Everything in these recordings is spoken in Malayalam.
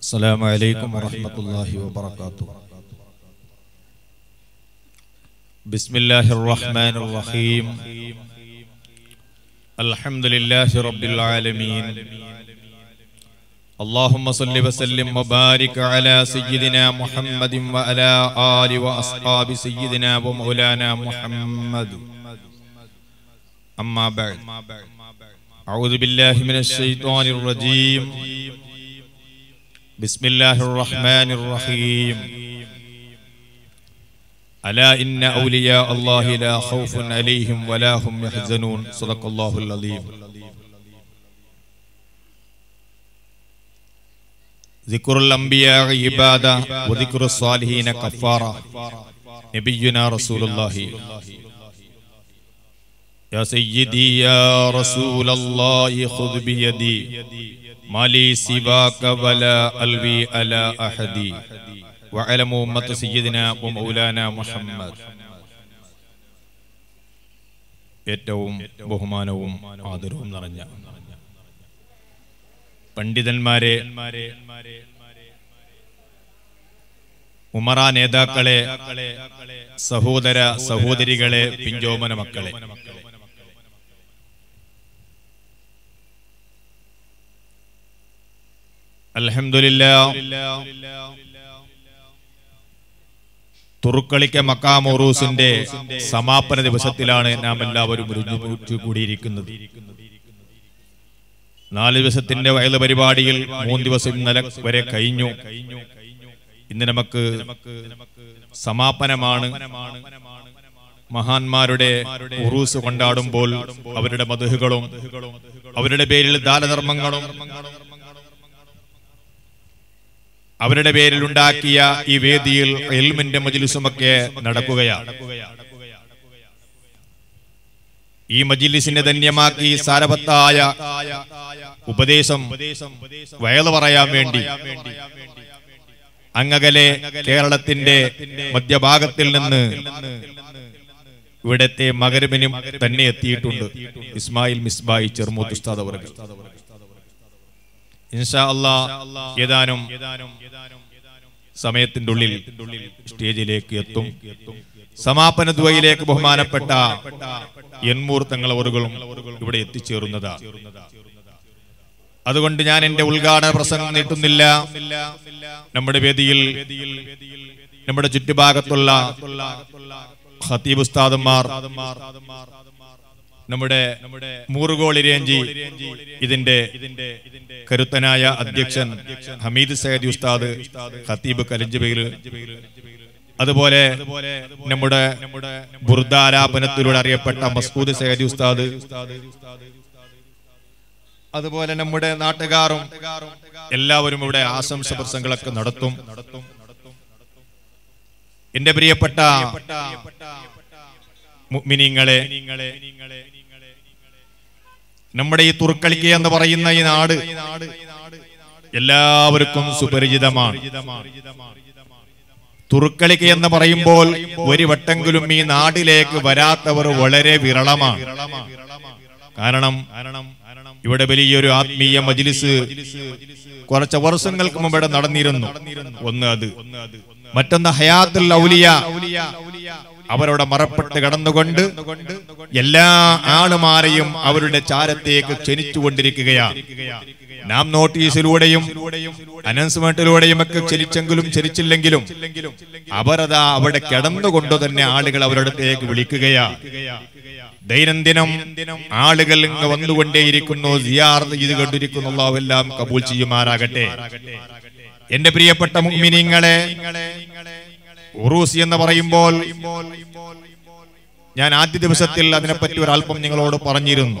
السلام عليكم ورحمة الله وبركاته بسم الله الرحمن الرحيم الحمد لله رب العالمين اللهم صل وسلم وبارك على سيدنا محمد وعلى آل وأصحاب سيدنا ومولانا محمد أما بعد أعوذ بالله من الشيطان الرجيم بسم الله الرحمن الرحيم ألا إن أولياء الله لا خوف عليهم ولا هم يحزنون صدق الله العظيم ذكر الأنبياء عبادة وذكر الصالحين كفارة نبينا رسول الله يا سيدي يا رسول الله خذ بيدي ما لي سواك ولا ألوي على أحد وعلم أمة سيدنا ومولانا محمد ഏറ്റവും ബഹുമാനവും ആദരവും നിറഞ്ഞ പണ്ഡിതന്മാരെ ഉമറ നേതാക്കളെ സഹോദര സഹോദരികളെ പിഞ്ചോമന മക്കളെ അൽഹംദുലില്ല തുറുക്കളിക്ക മക്കാമോറൂസിന്റെ സമാപന ദിവസത്തിലാണ് നാം എല്ലാവരും ഒരുമിച്ച് കൂടിയിരിക്കുന്നത് നാല് ദിവസത്തിന്റെ വയല് പരിപാടിയിൽ മൂന്ന് ദിവസം ഇന്നലെ വരെ കഴിഞ്ഞു ഇന്ന് നമുക്ക് സമാപനമാണ് മഹാന്മാരുടെ ഉറൂസ് കൊണ്ടാടുമ്പോൾ അവരുടെ മധുഹുകളും അവരുടെ പേരിൽ ദാനധർമ്മങ്ങളും അവരുടെ പേരിൽ ഉണ്ടാക്കിയ ഈ വേദിയിൽ എൽമിന്റെ മജിലിസുമൊക്കെ നടക്കുകയാണ് ഈ മജിലിസിനെ ധന്യമാക്കി സാരവത്തായ ഉപദേശം വയല് പറയാൻ വേണ്ടി അങ്ങകലെ കേരളത്തിന്റെ മധ്യഭാഗത്തിൽ നിന്ന് ഇവിടത്തെ മകരമിനും തന്നെ എത്തിയിട്ടുണ്ട് ഇസ്മായിൽ മിസ്ബായി ചെറുമൂത്ത് ഉസ്താദ് അവർക്ക് ഇൻഷാ അല്ലാ ഏതാനും സമയത്തിന്റെ ഉള്ളിൽ സ്റ്റേജിലേക്ക് എത്തും സമാപന ദ്വയിലേക്ക് ബഹുമാനപ്പെട്ട എൺമൂർ തങ്ങളവറുകളും ഇവിടെ എത്തിച്ചേരുന്നതാ അതുകൊണ്ട് ഞാൻ എന്റെ ഉദ്ഘാടന പ്രസംഗം നീട്ടുന്നില്ല നമ്മുടെ വേദിയിൽ നമ്മുടെ ചുറ്റുഭാഗത്തുള്ള ഖത്തീബ് ഉസ്താദന്മാർ നമ്മുടെ മൂറുകോളി രേഞ്ചി ഇതിന്റെ കരുത്തനായ അധ്യക്ഷൻ ഹമീദ് സയ്യദ് ഉസ്താദ് ഖത്തീബ് കലിഞ്ചബയിൽ അതുപോലെ നമ്മുടെ ബുർദാലാപനത്തിലൂടെ അറിയപ്പെട്ട മസ്കൂദ് സയ്യദ് ഉസ്താദ് അതുപോലെ നമ്മുടെ നാട്ടുകാരും എല്ലാവരും ഇവിടെ ആശംസ പ്രസംഗങ്ങളൊക്കെ നടത്തും എന്റെ പ്രിയപ്പെട്ട മുഅ്മിനീങ്ങളെ നമ്മുടെ ഈ തുർക്കളിക്ക എന്ന് പറയുന്ന ഈ നാട് എല്ലാവർക്കും സുപരിചിതമാണ് തുർക്കളിക്ക എന്ന് പറയുമ്പോൾ ഒരു വട്ടെങ്കിലും ഈ നാട്ടിലേക്ക് വരാത്തവർ വളരെ വിരളമാണ് കാരണം ഇവിടെ വലിയൊരു ആത്മീയ മജിലിസ് കുറച്ച് വർഷങ്ങൾക്ക് മുമ്പ് ഇവിടെ നടന്നിരുന്നു ഒന്ന് അത് മറ്റൊന്ന് ഹയാത്തുൽ ഔലിയ അവരവിടെ മറപ്പെട്ട് കടന്നുകൊണ്ട് എല്ലാ ആളുമാരെയും അവരുടെ ചാരത്തേക്ക് ക്ഷണിച്ചുകൊണ്ടിരിക്കുകയാണ് നാം നോട്ടീസിലൂടെയും അനൗൺസ്മെന്റിലൂടെയും ഒക്കെ ക്ഷണിച്ചെങ്കിലും ക്ഷണിച്ചില്ലെങ്കിലും അവരതാ അവിടെ കിടന്നുകൊണ്ട് തന്നെ ആളുകൾ അവരടുത്തേക്ക് വിളിക്കുകയാണ് ദൈനംദിനം ആളുകൾ ഇങ്ങ് വന്നുകൊണ്ടേയിരിക്കുന്നു സിയാർത്ത് ചെയ്ത് കൊണ്ടിരിക്കുന്നു എല്ലാം കബൂൽ ചെയ്യുമാറാകട്ടെ എന്റെ പ്രിയപ്പെട്ട മുഗ്മിനിങ്ങളെ ഉറൂസി എന്ന് പറയുമ്പോൾ ഞാൻ ആദ്യ ദിവസത്തിൽ അതിനെപ്പറ്റി ഒരല്പം നിങ്ങളോട് പറഞ്ഞിരുന്നു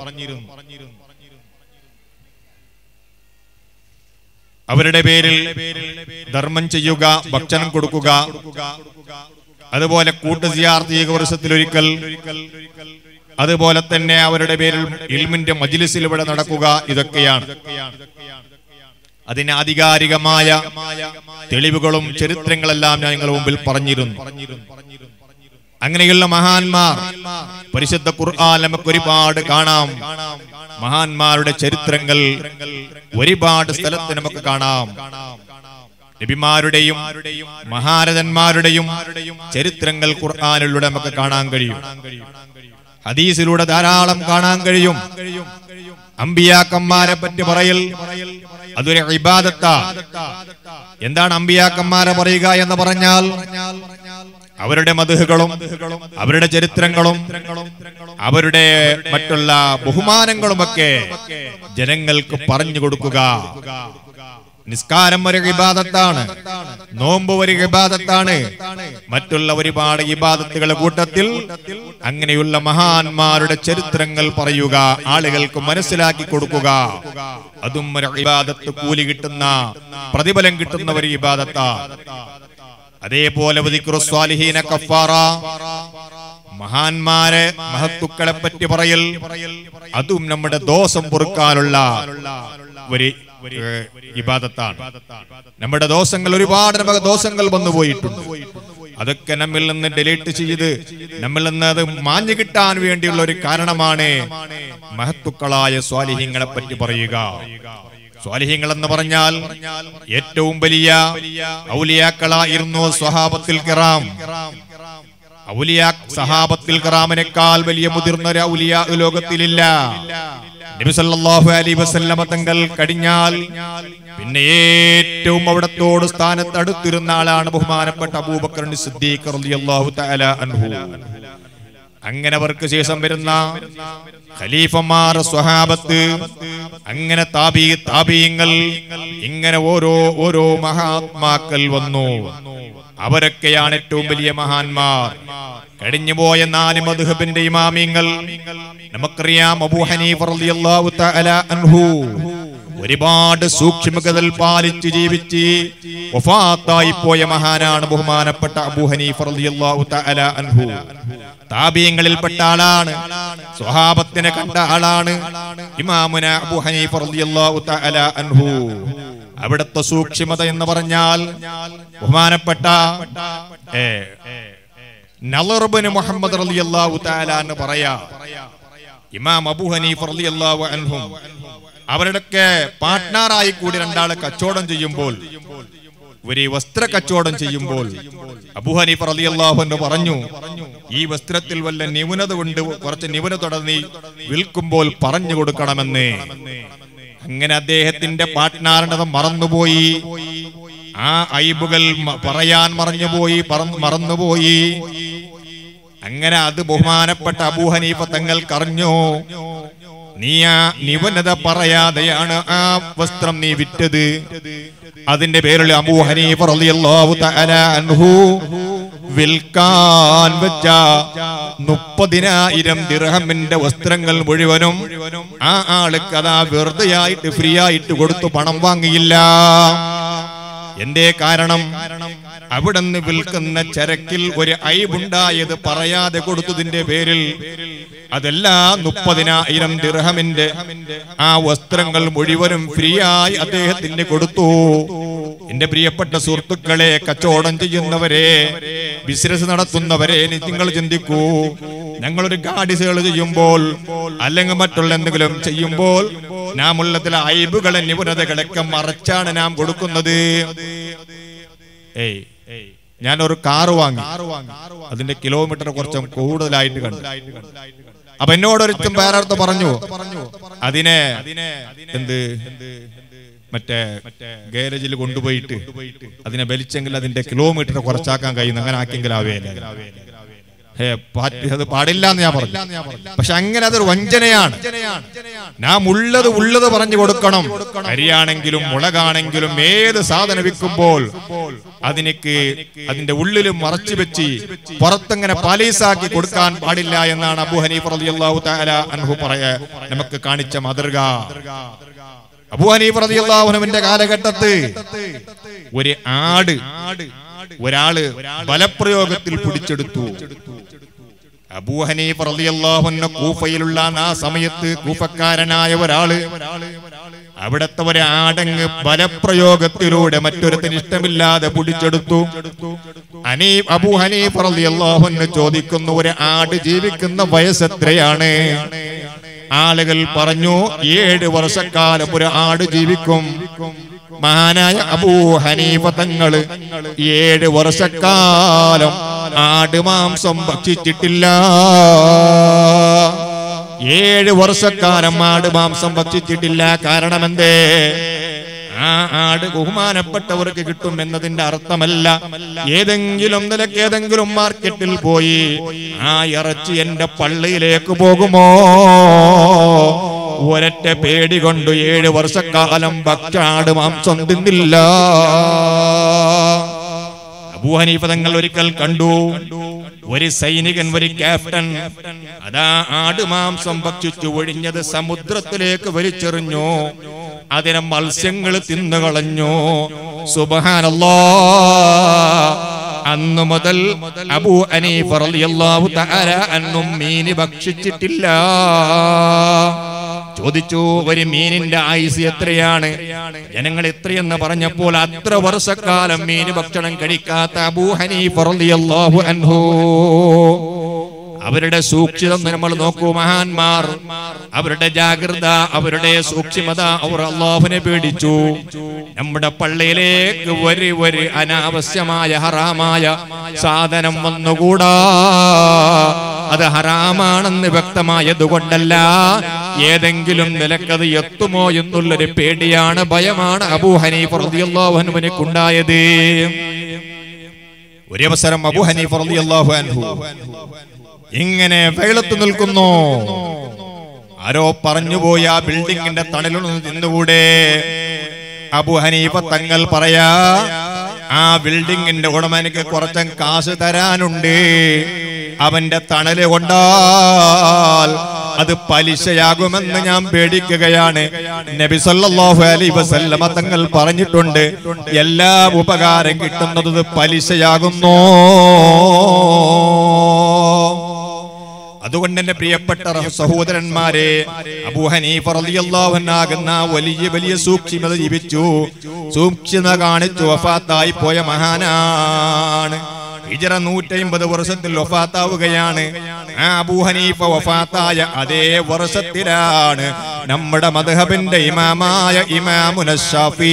അവരുടെ പേരിൽ ധർമ്മം ചെയ്യുക ഭക്ഷണം കൊടുക്കുക അതുപോലെ കൂട്ട് സിയാർത്ത് ചെയ്യുക വർഷത്തിൽ ഒരിക്കൽ അതുപോലെ തന്നെ അവരുടെ പേരിൽ ഇൽമിന്റെ മജിലിസിൽ ഇവിടെ നടക്കുക ഇതൊക്കെയാണ് അതിന് ആധികാരികമായ തെളിവുകളും ചരിത്രങ്ങളെല്ലാം ഞാൻ നിങ്ങളുടെ മുമ്പിൽ പറഞ്ഞിരുന്നു അങ്ങനെയുള്ള മഹാന്മാർ പരിശുദ്ധ ഖുർആൻ നമുക്ക് ഒരുപാട് കാണാം മഹാന്മാരുടെ ചരിത്രങ്ങൾ ഒരുപാട് സ്ഥലത്ത് നമുക്ക് കാണാം നബിമാരുടെയും മഹാരഥന്മാരുടെയും ചരിത്രങ്ങൾ ഖുർആാനിലൂടെ നമുക്ക് കാണാൻ കഴിയും ഹദീസിലൂടെ ധാരാളം കാണാൻ കഴിയും അമ്പിയാക്കന്മാരെ പറ്റി പറയൽ അതൊരു ഇബാദത്താ എന്താണ് അമ്പിയാക്കന്മാരെ പറയുക എന്ന് പറഞ്ഞാൽ അവരുടെ മധുഹുകളും അവരുടെ ചരിത്രങ്ങളും അവരുടെ മറ്റുള്ള ബഹുമാനങ്ങളുമൊക്കെ ജനങ്ങൾക്ക് പറഞ്ഞു കൊടുക്കുക നിസ്കാരം ഒരു ഇബാദത്താണ് നോമ്പ് ഒരു ഇബാദത്താണ് മറ്റുള്ള ഒരുപാട് ഇബാദത്തുകളുടെ കൂട്ടത്തിൽ അങ്ങനെയുള്ള മഹാന്മാരുടെ ചരിത്രങ്ങൾ പറയുക ആളുകൾക്ക് മനസ്സിലാക്കി കൊടുക്കുക അതും ഒരു ഇബാദത്ത് കൂലി കിട്ടുന്ന പ്രതിഫലം കിട്ടുന്ന ഒരു ഇബാദത്താ അതേപോലെ വദിക്റു സ്വാലിഹീന കഫാറ മഹാന്മാരെ മഹത്തുക്കളെ പറ്റി പറയൽ അതും നമ്മുടെ ദോഷം പൊറുക്കാനുള്ള ഒരു ഏഹ്, ഇബാദത്താണ് നമ്മുടെ ദോഷങ്ങൾ ഒരുപാട് നമുക്ക് ദോഷങ്ങൾ വന്നു പോയിട്ടുണ്ട് അതൊക്കെ നമ്മിൽ നിന്ന് ഡിലീറ്റ് ചെയ്ത് നമ്മിൽ നിന്ന് അത് മാഞ്ഞു കിട്ടാൻ വേണ്ടിയുള്ള ഒരു കാരണമാണ് മഹത്തുക്കളായ സ്വാലിഹ്യങ്ങളെ പറ്റി പറയുക സ്വാലിഹ്യങ്ങൾ എന്ന് പറഞ്ഞാൽ ഏറ്റവും വലിയ ഔലിയാക്കളായിരുന്നു സ്വഹാബത്തിൽ കിറാം ഔലിയാ സഹാബത്തിൽ കിറാമിനേക്കാൾ വലിയ മുതിർന്ന ഒരു ഔലിയ ലോകത്തിലില്ല നബി സല്ലല്ലാഹു അലൈഹി വസല്ലമ തങ്ങൾ കഴിഞ്ഞാൽ പിന്നെ ഏറ്റവും അവിടത്തോട് സ്ഥാനത്ത് അടുത്തിരുന്ന ആളാണ് ബഹുമാനപ്പെട്ട അബൂബക്കർ സിദ്ദീഖ് റളിയല്ലാഹു തആല അൻഹു അങ്ങനെ അവർക്ക് ശേഷം വരുന്ന ഖലീഫമാർ സ്വഹാബത്ത് അങ്ങനെ താബി താബീങ്ങൾ ഇങ്ങനെ ഓരോ ഓരോ മഹാത്മാക്കൾ വന്നു അവരൊക്കെയാണ് ഏറ്റവും വലിയ മഹാന്മാർ കഴിഞ്ഞുപോയ നാല് മധുഹബിന്റെ ഇമാമിങ്ങൾ നമുക്കറിയാം അബൂ ഹനീഫ് റളിയല്ലാഹു തആല അൻഹു ഒരുപാട് സൂക്ഷ്മതകൾ പാലിച്ച് ജീവിച്ച് വഫാത്തായി പോയ മഹാനാണ് ബഹുമാനപ്പെട്ട അബൂ ഹനീഫ് റളിയല്ലാഹു തആല അൻഹു താബീയങ്ങളിൽപ്പെട്ട ആളാണ് സ്വഹാബത്തിനെ കണ്ട ആളാണ് ഇമാമുന അബൂ ഹനീഫ് റളിയല്ലാഹു തആല അൻഹു അവിടുത്തെ സൂക്ഷ്മത എന്ന് പറഞ്ഞാൽ ബഹുമാനപ്പെട്ട ഏ, നളറുബിന് മുഹമ്മദ് റളിയല്ലാഹു തആല എന്ന് പറയാ ഇമാം അബൂ ഹനീഫ് റളിയല്ലാഹു അൻഹും അവരുടെയൊക്കെ പാർട്ട്ണറായി കൂടി രണ്ടാള് കച്ചവടം ചെയ്യുമ്പോൾ ഒരു വസ്ത്ര കച്ചവടം ചെയ്യുമ്പോൾ അബൂ ഹനീഫ് റളിയല്ലാഹു അൻഹു പറഞ്ഞു ഈ വസ്ത്രത്തിൽ വല്ല ന്യൂനത കൊണ്ട് കുറച്ച് ന്യൂനത നീ വിൽക്കുമ്പോൾ പറഞ്ഞു കൊടുക്കണമെന്ന് അങ്ങനെ അദ്ദേഹത്തിന്റെ പാർട്ട്ണറിനത് മറന്നുപോയി ആ ഐബുകൾ മ- പറയാൻ മറഞ്ഞുപോയി പറന്ന് മറന്നുപോയി അങ്ങനെ അത് ബഹുമാനപ്പെട്ട അബൂ ഹനീഫ തങ്ങൾക്കറിഞ്ഞു നീ ആ നിവനത പറയാതെയാണ് ആ വസ്ത്രം നീ വിറ്റത് അതിന്റെ പേരിൽ അബൂ ഹനീഫ റളിയല്ലാഹു തആല അൻഹു വിൽക്കാൻ വെച്ച മുപ്പതിനായിരം ദിർഹമിന്റെ വസ്ത്രങ്ങൾ മുഴുവനും ആ ആൾക്ക് അതാ വെറുതെ ആയിട്ട് ഫ്രീ ആയിട്ട് കൊടുത്തു പണം വാങ്ങിയില്ല എന്തേ കാരണം അവിടുന്ന് വിൽക്കുന്ന ചരക്കിൽ ഒരു ഐബുണ്ടായത് പറയാതെ കൊടുത്തതിന്റെ പേരിൽ അതെല്ലാം മുപ്പതിനായിരം ദിർഹമിന്റെ ആ വസ്ത്രങ്ങൾ മുഴുവനും ഫ്രീ ആയി അദ്ദേഹത്തിന് കൊടുത്തു എന്റെ പ്രിയപ്പെട്ട സുഹൃത്തുക്കളെ കച്ചവടം ചെയ്യുന്നവരെ ബിസിനസ് നടത്തുന്നവരെ നി- നിങ്ങൾ ചിന്തിക്കൂ ഞങ്ങളൊരു ഗാഡി സേൾ ചെയ്യുമ്പോൾ അല്ലെങ്കിൽ മറ്റുള്ള എന്തെങ്കിലും ചെയ്യുമ്പോൾ നാം ഉള്ളതിലെ അയബുകളെ നിപുണതകളൊക്കെ മറച്ചാണ് നാം കൊടുക്കുന്നത് ഏയ് ഞാൻ ഒരു കാറ് വാങ്ങി അതിന്റെ കിലോമീറ്റർ കുറച്ചും കൂടുതലായിട്ട് കണ്ടു അപ്പൊ എന്നോട് ഒരുത്തും വേറെ പറഞ്ഞു അതിനെ എന്ത് മറ്റേ ഗാരേജിൽ കൊണ്ടുപോയിട്ട് അതിനെ വലിച്ചെങ്കിൽ അതിന്റെ കിലോമീറ്റർ കുറച്ചാക്കാൻ കഴിയുന്നു അങ്ങനെ ആക്കിയെങ്കിൽ ആവേല ഹേ, പാറ്റ് അത് പാടില്ല എന്ന് ഞാൻ പറഞ്ഞു പക്ഷെ അങ്ങനെ അതൊരു വഞ്ചനയാണ് നാം ഉള്ളത് ഉള്ളത് പറഞ്ഞു കൊടുക്കണം അരിയാണെങ്കിലും മുളകാണെങ്കിലും ഏത് സാധനം വിൽക്കുമ്പോൾ അതിനക്ക് അതിന്റെ ഉള്ളിലും മറച്ചു വെച്ച് പുറത്തങ്ങനെ പാലീസാക്കി കൊടുക്കാൻ പാടില്ല എന്നാണ് അബു ഹനീഫ് റളിയല്ലാഹു തആല അൻഹു പറയ നമുക്ക് കാണിച്ച മാതൃക അബു ഹനീഫ് റളിയല്ലാഹു അൻഹുവിന്റെ കാലഘട്ടത്ത് ഒരു ആട് ഒരാള് ബലപ്രയോഗത്തിൽ പിടിച്ചെടുത്തു അബൂ ഹനീഫ് റളിയല്ലാഹു അൻഹു കൂഫയിലുള്ള ആ സമയത്ത് കൂഫക്കാരനായ ഒരാള് അവിടത്തെ ഒരു ആടങ്ങ് ബലപ്രയോഗത്തിലൂടെ മറ്റൊരുത്തിന് ഇഷ്ടമില്ലാതെ പിടിച്ചെടുത്തു അനീ അബൂ ഹനീഫ് റളിയല്ലാഹു അൻഹു ചോദിക്കുന്നു ഒരു ആട് ജീവിക്കുന്ന വയസ്സെത്രയാണ് ആളുകൾ പറഞ്ഞു ഏഴ് വർഷക്കാലം ഒരു ആട് ജീവിക്കും മഹാനായ അബൂ ഹനീഫ തങ്ങള് ഏഴ് വർഷക്കാലം ആടുമാംസം ഭക്ഷിച്ചിട്ടില്ല ഏഴ് വർഷക്കാലം ആടുമാംസം ഭക്ഷിച്ചിട്ടില്ല കാരണം എന്തേ ആ ആട് ബഹുമാനപ്പെട്ടവർക്ക് കിട്ടും എന്നതിന്റെ അർത്ഥമല്ല ഏതെങ്കിലും നിലക്ക് ഏതെങ്കിലും മാർക്കറ്റിൽ പോയി ആ ഇറച്ചി എന്റെ പള്ളിയിലേക്ക് പോകുമോ ഒരൊറ്റ പേടി കൊണ്ട് ഏഴ് വർഷക്കാലം ഭക്ഷാട് മാംസം തിന്നില്ല അബൂഹനീഫ തങ്ങൾ ഒരിക്കൽ കണ്ടു ഒരു സൈനികൻ ഒരു ക്യാപ്റ്റൻ അതാ ആടുമാംസം ഭക്ഷിച്ചു ഒഴിഞ്ഞത് സമുദ്രത്തിലേക്ക് വലിച്ചെറിഞ്ഞു അതിനെ മത്സ്യങ്ങൾ തിന്നുകളഞ്ഞു സുബഹാനല്ലോ അന്നു മുതൽ അബൂ അനീഫ റളിയല്ലാഹു തആല അന്നും മീന് ഭക്ഷിച്ചിട്ടില്ല ചോദിച്ചു ഒരു മീനിന്റെ ആയുസ് എത്രയാണ് ജനങ്ങൾ എത്രയെന്ന് പറഞ്ഞപ്പോൾ അത്ര വർഷക്കാലം മീന് ഭക്ഷണം കഴിക്കാത്ത അബൂ ഹനീഫ റളിയല്ലാഹു അൻഹു അവരുടെ സൂക്ഷിതം നമ്മൾ നോക്കൂ മഹാന്മാർ അവരുടെ ജാഗ്രത അവരുടെ സൂക്ഷ്മത അവർ അള്ളാഹുവിനെ പേടിച്ചു നമ്മുടെ പള്ളിയിലേക്ക് ഒരു ഒരു അനാവശ്യമായ ഹറാമായ സാധനം വന്നുകൂടാ അത് ഹറാമാണെന്ന് വ്യക്തമായതുകൊണ്ടല്ല ഏതെങ്കിലും നിലക്കത് എത്തുമോ എന്നുള്ളൊരു പേടിയാണ് ഭയമാണ് അബൂ ഹനീഫ് റളിയല്ലാഹുവിനുണ്ടായത് ഒരു അവസരം അബൂ ഹനീഫ് റളിയല്ലാഹു അൻഹു ഇങ്ങനെ വെയിലത്ത് നിൽക്കുന്നു ആരോ പറഞ്ഞുപോയി ആ ബിൽഡിങ്ങിന്റെ തണലൊന്ന് നിന്നുകൂടെ അബു ഹനീഫ തങ്ങൾ പറയാ ആ ബിൽഡിങ്ങിന്റെ ഉടമ എനിക്ക് കുറച്ച് കാശ് തരാനുണ്ട് അവന്റെ തണല് കൊണ്ടാൽ അത് പലിശയാകുമെന്ന് ഞാൻ പേടിക്കുകയാണ് നബി സല്ലല്ലാഹു അലൈഹി വസല്ലമ തങ്ങൾ പറഞ്ഞിട്ടുണ്ട് എല്ലാ ഉപകാരം കിട്ടുന്നത് പലിശയാകുന്നു അതുകൊണ്ട് എന്റെ പ്രിയപ്പെട്ട റഹ- സഹോദരന്മാരെ അബൂഹനീഫ റളിയല്ലാഹുവിനാകുന്ന വലിയ വലിയ സൂക്ഷ്മത ജീവിച്ചു സൂക്ഷ്മത കാണിച്ചു വഫാത്തായി പോയ മഹാനാണ് ഹിജറ നൂറ്റമ്പത് വർഷത്തിൽ വഫാത്താവുകയാണ് ആ അബൂഹനീഫ വഫാത്തായ അതേ വർഷത്തിലാണ് നമ്മുടെ മദ്ഹബിന്റെ ഇമാമായ ഇമാമുന ഷാഫി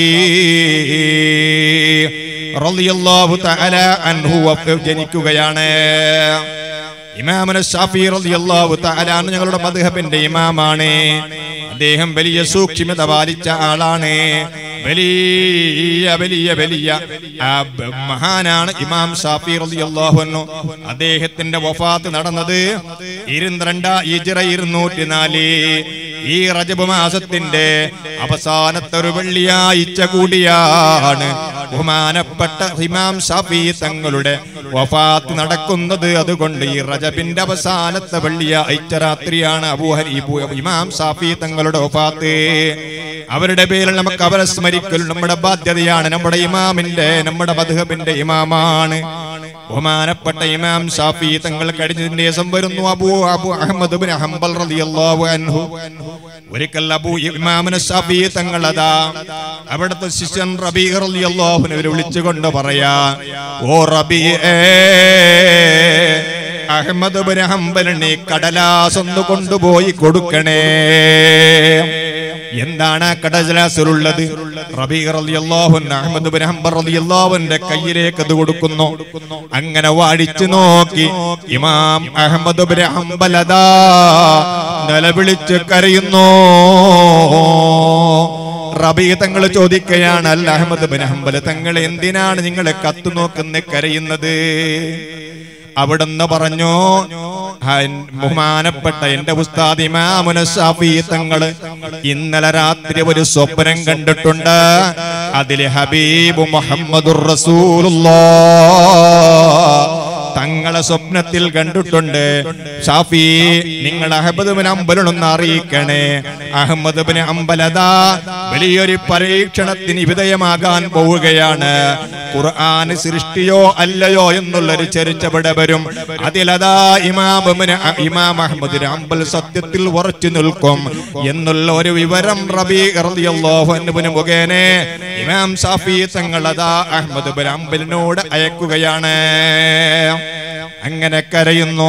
റളിയല്ലാഹു തആല അൻഹു വഫ് ജനിക്കുകയാണ് ഇമാമന ഷാഫി റളിയല്ലാഹു തആല അൻഹു ഞങ്ങളുടെ മദ്ഹബിന്റെ ഇമാമാണ് അദ്ദേഹം വലിയ സൂക്ഷ്മത പാലിച്ച ആളാണ് വലിയ വലിയ വലിയ ആ, ബ- മഹാനാണ് ഇമാം ഷാഫി റളിയല്ലാഹു അൻഹു അദ്ദേഹത്തിന്റെ വഫാത്ത് നടന്നത് ഇരുപത്തിരണ്ട ഇജ്റ ഇരുന്നൂറ്റി നാല് ഈ റജബ് മാസത്തിന്റെ അവസാനത്തെ ഒരു വെള്ളിയാഴ്ച കൂടിയാണ് ബഹുമാനപ്പെട്ട ഇമാം ഷാഫി തങ്ങളുടെ വഫാത്ത് നടക്കുന്നത് അതുകൊണ്ട് ഈ റജബിന്റെ അവസാനത്തെ വെള്ളിയാഴ്ച രാത്രിയാണ് അബൂഹരി ഇമാം ഷാഫി തങ്ങളുടെ വഫാത്ത് അവരുടെ പേരിൽ നമുക്ക് അവരെ സ്മരിക്കൽ നമ്മുടെ ബാധ്യതയാണ് നമ്മുടെ ഇമാമിന്റെ നമ്മുടെ മധുഹബിന്റെ ഇമാമാണ് ബഹുമാനപ്പെട്ട ഇമാം ഷാഫി തങ്ങൾ കഴിഞ്ഞതിന്റെ ദിവസം വരുന്നു Abu Abu Ahmad bin Hanbal റളിയല്ലാഹു അൻഹു ഒരിക്കൽ അബൂ ഇമാമിന് ഷാഫി തങ്ങൾ അതാ അവിടുത്തെ ശിഷ്യൻ റബീ റളിയല്ലാഹുവിനെ ഇവര് വിളിച്ചുകൊണ്ട് പറയാ ഓ റബീ അഹമ്മദ് ബിൻ ഹംബലിനെ കടലാസ് ഒന്ന് കൊണ്ടുപോയി കൊടുക്കണേ എന്താണ് ആ കടലാസിലുള്ളത് റബീ റളിയല്ലാഹു അൻഹു അഹ്മദ് ബിൻ ഹംബൽ റളിയല്ലാഹുവിന്റെ കയ്യിലേക്ക് അത് കൊടുക്കുന്നു അങ്ങനെ വാടിച്ചു നോക്കി ഇമാം അഹമ്മദ് ബിൻ ഹംബൽ അതാ നിലവിളിച്ച് കരയുന്നു റബീ തങ്ങൾ ചോദിക്കുകയാണ് അല്ല അഹമ്മദ് ബിൻ ഹംബൽ തങ്ങൾ എന്തിനാണ് നിങ്ങൾ കത്തു നോക്കുന്ന കരയുന്നത് അവിടുന്ന് പറഞ്ഞു "ഹൻ ബഹുമാനപ്പെട്ട എന്റെ ഉസ്താദ് ഇമാമുന ഷാഫി തങ്ങള് ഇന്നലെ രാത്രി ഒരു സ്വപ്നം കണ്ടിട്ടുണ്ട് അതില് ഹബീബ് മുഹമ്മദുർ റസൂലുള്ളാഹ് തങ്ങളെ സ്വപ്നത്തിൽ കണ്ടിട്ടുണ്ട് ഷാഫി നിങ്ങൾ അഹമ്മദ് ബിൻ അമ്പലൊന്ന് അറിയിക്കണേ അഹമ്മദ് ബിൻ അമ്പലതാ വലിയൊരു പരീക്ഷണത്തിന് വിധേയമാകാൻ പോവുകയാണ് ഖുർആൻ സൃഷ്ടിയോ അല്ലയോ എന്നുള്ളൊരു ചരിച്ചവിടെ വരും അതിലതാ ഇമാം ഇബ്നു അ- ഇമാം അഹമ്മദ് ബിൻ അമ്പൽ സത്യത്തിൽ ഉറച്ചു നിൽക്കും എന്നുള്ള ഒരു വിവരം റബി റളിയല്ലാഹു അൻഹുവിന് മുഖേന ഇമാം ഷാഫി തങ്ങൾ അതാ അഹമ്മദ് ബിൻ അമ്പലിനോട് അയക്കുകയാണ് അങ്ങനെ കരയുന്നു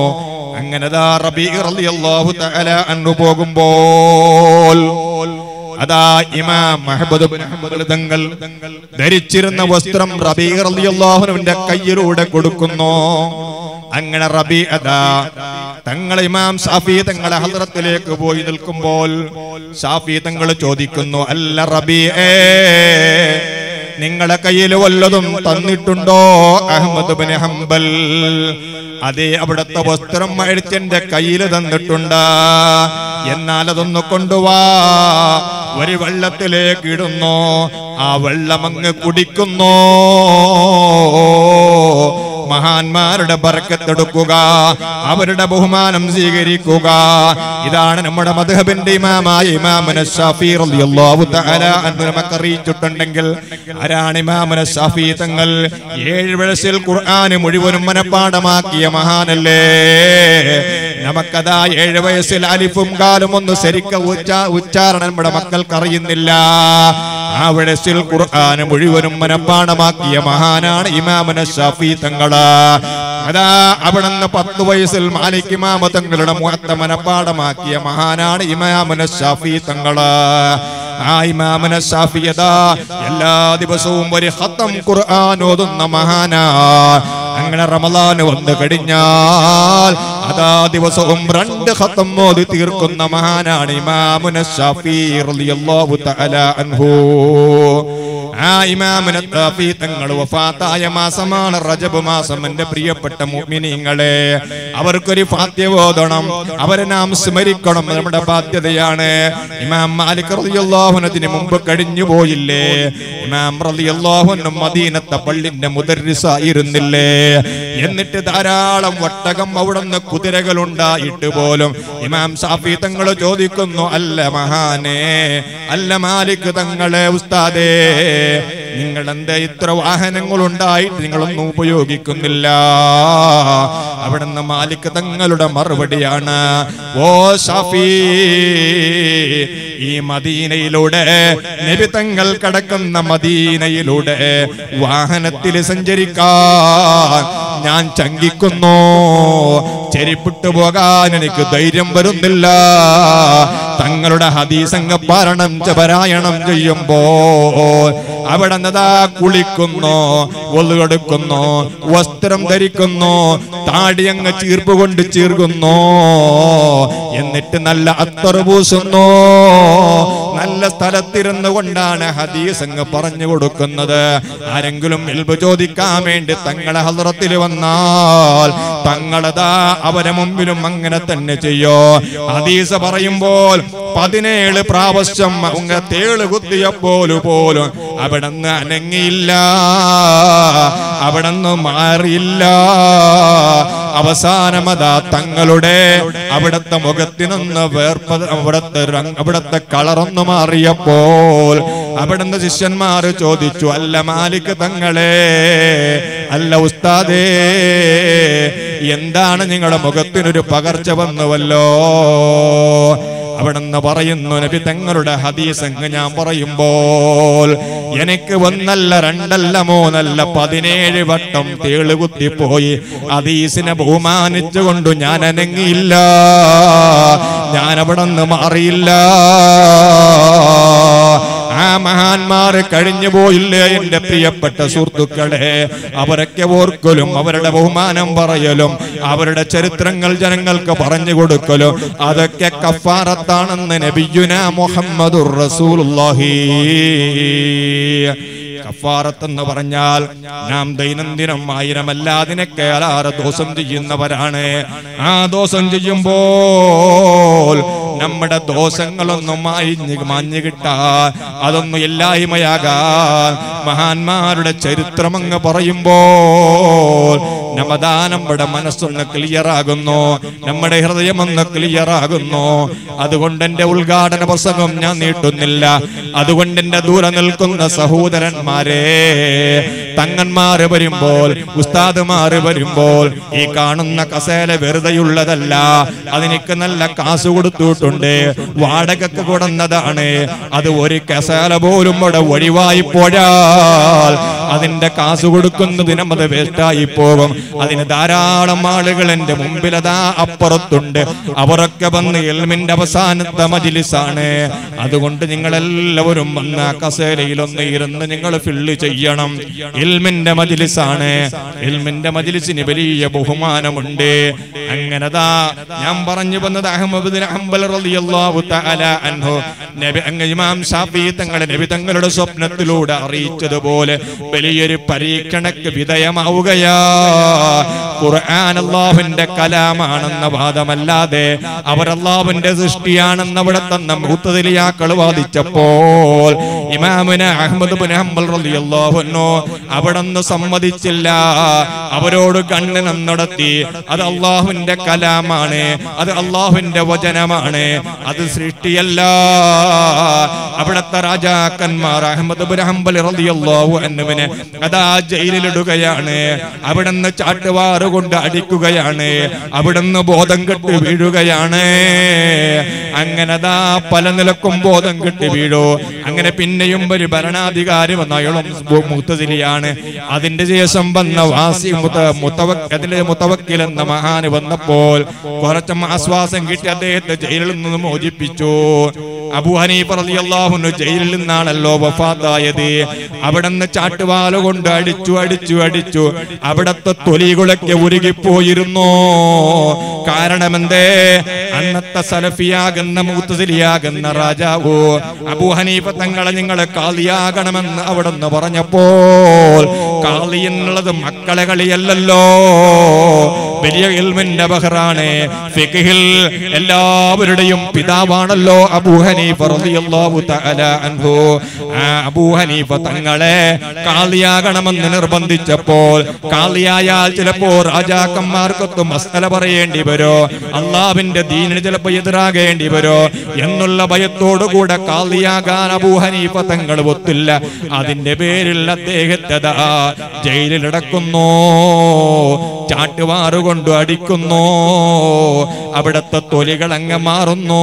അങ്ങനെ ദാ റബീ റളിയല്ലാഹു തആല അന്നു പോകുമ്പോൾ അതാ ഇമാം മഹബൂദ് ബിൻ ഹംബൽ തങ്ങൾ ധരിച്ചിരുന്ന വസ്ത്രം റബീ റളിയല്ലാഹുവിന്റെ കയ്യിലൂടെ കൊടുക്കുന്നു അങ്ങനെ റബി അതാ തങ്ങൾ ഇമാം ഷാഫി തങ്ങളെ ഹദ്റത്തിലേക്ക് പോയി നിൽക്കുമ്പോൾ ഷാഫി തങ്ങൾ ചോദിക്കുന്നു അല്ല റബി നിങ്ങളെ കയ്യിൽ വല്ലതും തന്നിട്ടുണ്ടോ അഹമ്മദ് ബിൻ ഹംബൽ അതെ അവിടുത്തെ വസ്ത്രം അഴിച്ചെന്റെ കയ്യിൽ തന്നിട്ടുണ്ട് എന്നാൽ അതൊന്ന് കൊണ്ടുവാ ഒരു വെള്ളത്തിലേക്ക് ഇടുന്നു ആ വെള്ളം അങ്ങ് കുടിക്കുന്നു മഹാന്മാരുടെ ബർക്കത്തെടുക്കുക അവരുടെ ബഹുമാനം സ്വീകരിക്കുക ഇതാണ് നമ്മുടെ മധുഹബിന്റെ ഇമാമായ ഇമാമന ഷാഫി റളിയല്ലാഹു തആല അൻഹു നമുക്ക് അറിയിച്ചിട്ടുണ്ടെങ്കിൽ ആരാണ് ഇമാമന ഷാഫി തങ്ങൾ ഏഴ് വയസ്സിൽ ഖുർആൻ മുഴുവനും മനഃപ്പാടമാക്കിയ മഹാനല്ലേ നമുക്കതാ ഏഴ് വയസ്സിൽ അലിഫും കാലും ഒന്ന് ശരിക്ക ഉച്ചാ ഉച്ചാരണം നമ്മുടെ മക്കൾക്ക് അറിയുന്നില്ല ആ വയസ്സിൽ ഖുർആൻ മുഴുവനും മനഃപ്പാടമാക്കിയ മഹാനാണ് ഇമാമന ഷാഫി തങ്ങള് അതാ അവിടുന്ന് പത്ത് വയസ്സിൽ മാലിക് ഇമാമ തങ്ങളുടെ മുഖത്തെ മനഃപ്പാടമാക്കിയ മഹാനാണ് ഇമാമന ഷാഫി തങ്ങള് ആ ഇമാമന ഷാഫിയതാ എല്ലാ ദിവസവും ഒരു ഹത്തം ഖുർആൻ ഓതുന്ന മഹാനാ അങ്ങനെ റമദാൻ വന്നു കഴിഞ്ഞാൽ അതാ ദിവസവും രണ്ട് ഹത്തം ഓതി തീർക്കുന്ന മഹാനാണ് ഇമാമുന ഷാഫി റളിയല്ലാഹു തആല അൻഹു ആ ഇമാമിനെ ഷാഫി തങ്ങൾ വഫാത്തായ മാസമാണ് റജബ് മാസം എന്റെ പ്രിയപ്പെട്ട മുഅ്മിനീങ്ങളെ അവർക്കൊരു ഫാത്യബോധണം അവരെ നാം സ്മരിക്കണം അത് നമ്മുടെ ബാധ്യതയാണ് ഇമാം മാലിക് റളിയല്ലാഹുവിന് മുമ്പ് കഴിഞ്ഞു പോയില്ലേ ഇമാം റളിയല്ലാഹുവിനും മദീനത്തെ പള്ളിന്റെ മുദർരിസായിരുന്നില്ലേ എന്നിട്ട് ധാരാളം ഒട്ടകം അവിടുന്ന് കുതിരകൾ ഉണ്ടായിട്ട് പോലും ഇമാം ഷാഫി തങ്ങൾ ചോദിക്കുന്നു അല്ല മഹാനെ അല്ല മാലിക് തങ്ങളെ ഉസ്താദേ നിങ്ങൾ എന്താ ഇത്ര വാഹനങ്ങൾ ഉണ്ടായിട്ട് നിങ്ങളൊന്നും ഉപയോഗിക്കുന്നില്ല അവിടുന്ന് മാലിക് തങ്ങളുടെ മറുപടിയാണ് ഓ ഷാഫി ഈ മദീനയിലൂടെ നബി തങ്ങൾ കടക്കുന്ന മദീനയിലൂടെ വാഹനത്തിൽ സഞ്ചരിക്കാൻ ഞാൻ ചങ്കിക്കുന്നു ചെരിപ്പിട്ടു പോകാൻ എനിക്ക് ധൈര്യം വരുന്നില്ല തങ്ങളുടെ ഹദീസംഗ പാരണം ച പാരായണം ചെയ്യുമ്പോ അവിടെ നദാ കുളിക്കുന്നു ഒലുകൊടുക്കുന്നു വസ്ത്രം ധരിക്കുന്നു താടി അങ്ങ് ചീർപ്പ് കൊണ്ട് ചീർക്കുന്നു എന്നിട്ട് നല്ല അത്തർ പൂസുന്നു നല്ല സ്ഥലത്തിരുന്നു കൊണ്ടാണ് ഹദീസ് അങ്ങ് പറഞ്ഞു കൊടുക്കുന്നത് ആരെങ്കിലും എൽബ് ചോദിക്കാൻ വേണ്ടി തങ്ങളെ ഹദ്റത്തിൽ വന്നാൽ തങ്ങളതാ അവരെ മുമ്പിലും അങ്ങനെ തന്നെ ചെയ്യോ ഹദീസ് പറയുമ്പോൾ പതിനേഴ് പ്രാവശ്യം അങ്ങ് തേള് കുത്തിയപ്പോൾ പോലും അവിടുന്ന് അനങ്ങിയില്ല അവിടുന്ന് മാറിയില്ല അവസാനമതാ തങ്ങളുടെ അവിടുത്തെ മുഖത്തിനൊന്ന് വേർപ്പ അവിടുത്തെ രംഗ്- അവിടുത്തെ കളറൊന്ന് മാറിയപ്പോൾ അവിടുന്ന് ശിഷ്യന്മാർ ചോദിച്ചു അല്ല മാലിക് തങ്ങളെ അല്ല ഉസ്താദേ എന്താണ് നിങ്ങളുടെ മുഖത്തിനൊരു പകർച്ച വന്നുവല്ലോ അവിടുന്ന് പറയുന്നു നബി തങ്ങളുടെ ഹദീസ് അങ്ങ് ഞാൻ പറയുമ്പോൾ എനിക്ക് ഒന്നല്ല രണ്ടല്ല മൂന്നല്ല പതിനേഴ് വട്ടം തേളുകുത്തിപ്പോയി ഹദീസിനെ ബഹുമാനിച്ചുകൊണ്ട് ഞാൻ അനങ്ങിയില്ല ഞാൻ അവിടെ നിന്ന് മാറിയില്ല ആ മഹാന്മാർ കഴിഞ്ഞു പോയില്ലേ എന്റെ പ്രിയപ്പെട്ട സുഹൃത്തുക്കളെ അവരൊക്കെ ഓർക്കലും അവരുടെ ബഹുമാനം പറയലും അവരുടെ ചരിത്രങ്ങൾ ജനങ്ങൾക്ക് പറഞ്ഞു കൊടുക്കലും അതൊക്കെ കഫാറത്താണെന്ന് നബിയുന മുഹമ്മദുർ റസൂലുള്ളാഹി കഫാറത്ത് എന്ന് പറഞ്ഞാൽ നാം ദൈനംദിനം ആയിരമല്ല അതിനൊക്കെ അലാറ് ദോഷം ചെയ്യുന്നവരാണ് ആ ദോഷം ചെയ്യുമ്പോൾ നമ്മുടെ ദോഷങ്ങളൊന്നും മായിഞ്ഞ് മാഞ്ഞു കിട്ടാൻ അതൊന്നും ഇല്ലായ്മയാകാൻ മഹാന്മാരുടെ ചരിത്രം അങ്ങ് പറയുമ്പോൾ നമ്മതാ നമ്മുടെ മനസ്സൊന്ന് ക്ലിയർ ആകുന്നു നമ്മുടെ ഹൃദയം ഒന്ന് ക്ലിയർ ആകുന്നു അതുകൊണ്ട് എന്റെ ഉദ്ഘാടന പ്രസംഗം ഞാൻ നീട്ടുന്നില്ല അതുകൊണ്ട് എന്റെ ദൂരെ നിൽക്കുന്ന സഹോദരന്മാരെ തങ്ങന്മാര് വരുമ്പോൾ ഉസ്താദുമാര് വരുമ്പോൾ ഈ കാണുന്ന കസേല വെറുതെയുള്ളതല്ല അതിനൊക്കെ നല്ല കാശ് കൊടുത്തിട്ടുണ്ട് വാടകക്ക് കൊടുന്നതാണ് അത് ഒരു കസേല പോലും ഇവിടെ ഒഴിവായി പോയാൽ അതിന്റെ കാശ് കൊടുക്കുന്നതിനും അത് വേസ്റ്റായി പോകും അതിന് ധാരാളം ആളുകൾ എന്റെ മുമ്പിൽ അതാ അപ്പുറത്തുണ്ട് അവരൊക്കെ വന്ന് എൽമിന്റെ അവസാനത്തെ മജിലിസാണ് അതുകൊണ്ട് നിങ്ങൾ എല്ലാവരും വന്ന് ആ കസേരയിൽ ഒന്ന് ഇരുന്ന് നിങ്ങൾ ഫില്ല് ചെയ്യണം ഇൽമിന്റെ മജിലിസാണ് ഇൽമിന്റെ മജിലിസിന് വലിയ ബഹുമാനമുണ്ട് അങ്ങനതാ ഞാൻ പറഞ്ഞു വന്നത് അഹമ്മദ് ബിൻ ഹംബൽ റളിയല്ലാഹു തആല അൻഹു നബി അങ്ങ് ഇമാം ഷാഫി തങ്ങളെ നബി തങ്ങളുടെ സ്വപ്നത്തിലൂടെ അറിയിച്ചതുപോലെ വലിയൊരു പരീക്ഷണക്ക് വിധേയമാവുകയാ ഖുർആൻ അല്ലാഹുവിന്റെ കലാമാണെന്ന വാദമല്ലാതെ അവർ അല്ലാഹുവിന്റെ സൃഷ്ടിയാണെന്ന് അവിടെ തന്ന മുത്തതിലിയാക്കൾ വാദിച്ചപ്പോൾ ഇമാമിന് അഹമ്മദ് ബിൻ ഹംബൽ റളിയല്ലാഹു അൻഹു അവിടെന്ന് സമ്മതിച്ചില്ല അവരോട് ഖണ്ഡനം നടത്തി അത് അള്ളാഹുവിന്റെ കലാമാണ് അത് അള്ളാഹുവിന്റെ വചനമാണ് അത് സൃഷ്ടിയല്ല അവിടത്തെ രാജാക്കന്മാർ അഹമ്മദ് ബിൻ ഹംബൽ റളിയല്ലാഹു അൻഹുവിനെ അതാ ജയിലിലിടുകയാണ് അവിടുന്ന് ചാട്ടുവാറ് കൊണ്ട് അടിക്കുകയാണ് അവിടുന്ന് ബോധം കെട്ട് വീഴുകയാണ് അങ്ങനെ ദാ പല നിലക്കും ബോധം കെട്ട് വീഴോ അങ്ങനെ പിന്നെയും ഒരു ഭരണാധികാരി വന്ന അയാളും മുത്തതിലിയാണ് അതിന്റെ ശേഷം വന്ന വാസി മുത്ത മുത്തവ- അതിന്റെ മുത്തവക്കിൽ എന്ന മഹാന് വന്നപ്പോൾ കുറച്ചും ആശ്വാസം കിട്ടി അദ്ദേഹത്തെ ജയിലിൽ നിന്ന് മോചിപ്പിച്ചു അബു ഹനീഫ് റളിയല്ലാഹു അൻഹു ജയിലിൽ നിന്നാണല്ലോ വഫാത്തായത് അവിടുന്ന് ചാട്ടുവാല കൊണ്ട് അടിച്ചു അടിച്ചു അടിച്ചു അവിടത്തെ തൊലികളൊക്കെ ഉരുകിപ്പോയിരുന്നു കാരണം എന്തേ അന്നത്തെ സലഫിയാകുന്ന മൂത്തസിലിയാകുന്ന രാജാവോ അബു ഹനീഫ തങ്ങളെ നിങ്ങളെ കാളിയാകണമെന്ന് അവിടുന്ന് പറഞ്ഞപ്പോൾ കാളി എന്നുള്ളത് മക്കളെ കളിയല്ലല്ലോ വലിയ ഇൽമിന്റെ ബഹറാണ് ഫിഖിൽ എല്ലാവരുടെയും പിതാവാണല്ലോ അബൂ ഹനീഫ റളിയല്ലാഹു തആല അൻഹു ആ അബൂ ഹനീഫ തങ്ങളെ കാളിയാകണമെന്ന് നിർബന്ധിച്ചപ്പോൾ കാളിയായാൽ ചിലപ്പോ രാജാക്കന്മാർക്കൊത്ത് മസ്തല പറയേണ്ടി വരോ അള്ളാവിന്റെ ദീനിന് ചിലപ്പോ എതിരാകേണ്ടി വരോ എന്നുള്ള ഭയത്തോടുകൂടെ കാളിയാകാൻ അബൂ ഹനീഫ തങ്ങൾ ഒത്തില്ല അതിന്റെ പേരിൽ അദ്ദേഹത്തെ ദാ ജയിലിലടക്കുന്നു ചാട്ടുവാറുകൊണ്ട് അടിക്കുന്നു അവിടത്തെ തൊലികൾ അങ്ങ് മാറുന്നു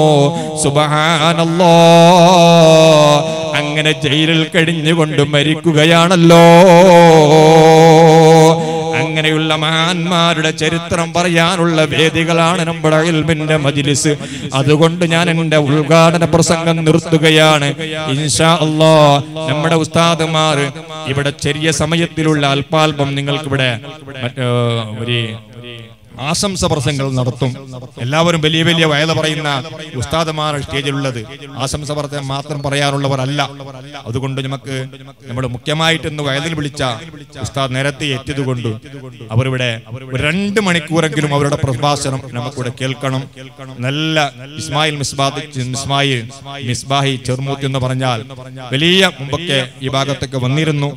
സുബഹാനല്ലോ അങ്ങനെ ജയിലിൽ കഴിഞ്ഞുകൊണ്ട് മരിക്കുകയാണല്ലോ അങ്ങനെയുള്ള മഹാന്മാരുടെ ചരിത്രം പറയാനുള്ള വേദികളാണ് നമ്മുടെ ഇൽമിന്റെ മജിലിസ് അതുകൊണ്ട് ഞാൻ എന്റെ ഉദ്ഘാടന പ്രസംഗം നിർത്തുകയാണ് ഇൻഷാ അല്ലാ നമ്മുടെ ഉസ്താദുമാർ ഇവിടെ ചെറിയ സമയത്തിലുള്ള അല്പാൽപം നിങ്ങൾക്ക് ഇവിടെ മറ്റ് ഒരു ആശംസ പ്രസംഗങ്ങൾ നടത്തും എല്ലാവരും വലിയ വലിയ വയല പറയുന്ന ഉസ്താദമാർ സ്റ്റേജിലുള്ളത് ആശംസ പറഞ്ഞ മാത്രം പറയാനുള്ളവരല്ല അതുകൊണ്ട് നമുക്ക് നമ്മുടെ മുഖ്യമായിട്ട് ഇന്ന് വയലിൽ വിളിച്ച ഉസ്താദ് നേരത്തെ എത്തിയതുകൊണ്ട് അവരിവിടെ ഒരു രണ്ട് മണിക്കൂറെങ്കിലും അവരുടെ പ്രഭാഷണം നമുക്കിവിടെ കേൾക്കണം നല്ല ഇസ്മായിൽ മിസ്ബാദ് ഇസ്മായിൽ മിസ്ബാഹി ചെറുമൂത്തി എന്ന് പറഞ്ഞാൽ വലിയ മുമ്പൊക്കെ ഈ ഭാഗത്തൊക്കെ വന്നിരുന്നു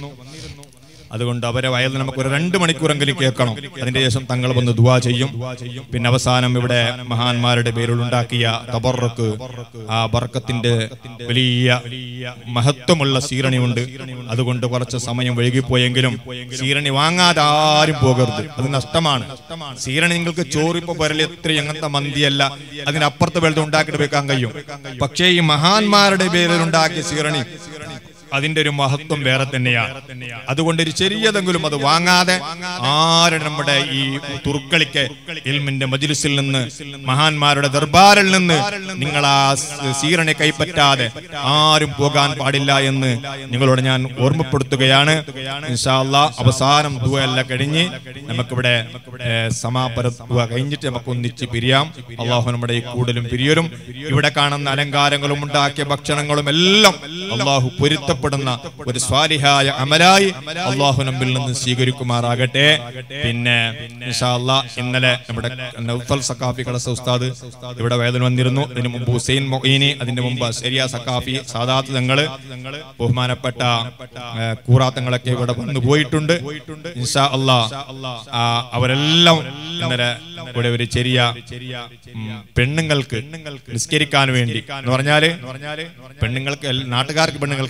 അതുകൊണ്ട് അവരെ വയലിൽ നമുക്ക് ഒരു രണ്ട് മണിക്കൂറെങ്കിലും കേൾക്കണം അതിന്റെ ശേഷം തങ്ങൾ വന്ന് ദുവാ ചെയ്യും പിന്നെ അവസാനം ഇവിടെ മഹാന്മാരുടെ പേരിൽ ഉണ്ടാക്കിയ തബറക്ക് ആ ബർക്കത്തിന്റെ വലിയ മഹത്വമുള്ള സീരണി അതുകൊണ്ട് കുറച്ച് സമയം വൈകിപ്പോയെങ്കിലും സീരണി വാങ്ങാതെ ആരും പോകരുത് അത് നഷ്ടമാണ് സീരണി നിങ്ങൾക്ക് ചോറിപ്പോ വരൽ എത്ര അങ്ങനത്തെ മന്തിയല്ല അതിനപ്പുറത്ത് വെള്ളം ഉണ്ടാക്കിയിട്ട് വെക്കാൻ കഴിയും പക്ഷേ ഈ മഹാന്മാരുടെ പേരിൽ ഉണ്ടാക്കിയ സീരണി അതിന്റെ ഒരു മഹത്വം വേറെ തന്നെയാണ് അതുകൊണ്ട് ഒരു ചെറിയതെങ്കിലും അത് വാങ്ങാതെ ആരും നമ്മുടെ ഈ തുർക്കളിക്ക് ഇൽമിന്റെ മജിലിസിൽ നിന്ന് മഹാന്മാരുടെ ദർബാറിൽ നിന്ന് നിങ്ങൾ ആ സീറണി കൈപ്പറ്റാതെ ആരും പോകാൻ പാടില്ല എന്ന് നിങ്ങളോട് ഞാൻ ഓർമ്മപ്പെടുത്തുകയാണ് ഇൻഷാ അല്ലാ അവസാനം ദുവല്ല കഴിഞ്ഞ് നമുക്കിവിടെ ഏ, സമാപന ദുവ കഴിഞ്ഞിട്ട് നമുക്ക് ഒന്നിച്ച് പിരിയാം അള്ളാഹു നമ്മുടെ ഈ കൂടലും പിരിയലും ഇവിടെ കാണുന്ന അലങ്കാരങ്ങളും ഉണ്ടാക്കിയ ഭക്ഷണങ്ങളും എല്ലാം അള്ളാഹു പൊരുത്തപ്പെടുന്ന ഒരു സ്വാലിഹായ അമലായി അള്ളാഹു നമ്മിൽ നിന്ന് സ്വീകരിക്കുമാറാകട്ടെ പിന്നെ ഇൻഷാ അല്ലാ ഇന്നലെ നമ്മുടെ നൗഫൽ സക്കാഫി കടസ ഉസ്താദ് ഇവിടെ വേദന വന്നിരുന്നു ഇതിനു മുമ്പ് ഹുസൈൻ മൊയ്നി അതിന്റെ മുമ്പ് ശരിയ സക്കാഫി സാദാത്ത് തങ്ങള് ബഹുമാനപ്പെട്ട ഏ, കൂറാത്തങ്ങളൊക്കെ ഇവിടെ വന്നു പോയിട്ടുണ്ട് ഇൻഷാ അല്ലാ ആ, അവരെല്ലാം ഇന്നലെ ഇവിടെ ഒരു ചെറിയ ഉം, പെണ്ണുങ്ങൾക്ക് നിസ്കരിക്കാൻ വേണ്ടി എന്ന് പറഞ്ഞാല് പെണ്ണുങ്ങൾക്ക് എൽ- നാട്ടുകാർക്ക് പെണ്ണുങ്ങൾക്കല്ല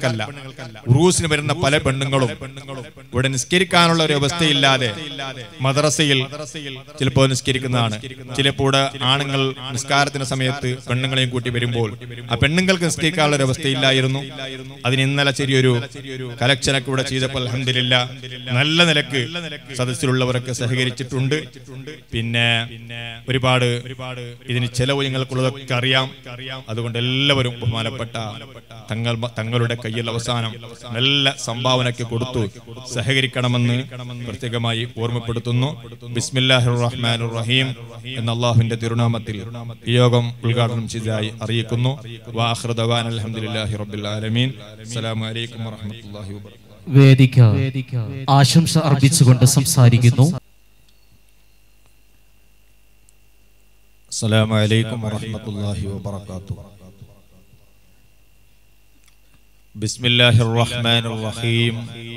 ഉറൂസിന് വരുന്ന പല പെണ്ണുങ്ങളും ഇവിടെ നിസ്കരിക്കാനുള്ള ഒരു അവസ്ഥയില്ലാതെ മദ്രസയിൽ ചിലപ്പോൾ നിസ്കരിക്കുന്നതാണ് ചിലപ്പോൾ ഇവിടെ ആണുങ്ങൾ നിസ്കാരത്തിന്റെ സമയത്ത് പെണ്ണുങ്ങളെയും കൂട്ടി വരുമ്പോൾ ആ പെണ്ണുങ്ങൾക്ക് നിസ്കരിക്കാനുള്ള ഒരു അവസ്ഥയില്ലായിരുന്നു അതിന് ഇന്നലെ ചെറിയൊരു കലക്ഷനൊക്കെ ഇവിടെ ചെയ്തപ്പോൾ അലഹമില്ല നല്ല നിലക്ക് സദസ്സിലുള്ളവരൊക്കെ സഹകരിച്ചിട്ടുണ്ട് പിന്നെ ഒരുപാട് ഇതിന് ചെലവ് ഞങ്ങൾക്കുള്ളതൊക്കെ അറിയാം അതുകൊണ്ട് എല്ലാവരും ബഹുമാനപ്പെട്ട തങ്ങൾ തങ്ങളുടെ കയ്യിൽ അവസാനം നല്ല സംഭാവനയ്ക്ക് കൊടുത്തു സഹകരിക്കണമെന്ന് പ്രത്യേകമായി ഓർമ്മപ്പെടുത്തുന്നു ബിസ്മില്ലാഹിർ റഹ്മാനുർ റഹീം എന്ന അള്ളാഹുവിന്റെ തിരുനാമത്തിൽ ഈ യോഗം ഉദ്ഘാടനം ചെയ്തതായി അറിയിക്കുന്നു വാഹൃ ദവാൻ അലഹമുല്ലാഹി റബ്ബിൽ ആലമീൻ അസ്സലാമു അലൈക്കും വറഹ്മത്തുള്ളാഹി വബറകാതുഹു വേദിക ആശംസ അർപ്പിച്ചുകൊണ്ട് സംസാരിക്കുന്നു السلام عليكم ورحمة الله وبركاته بسم الله الرحمن الرحيم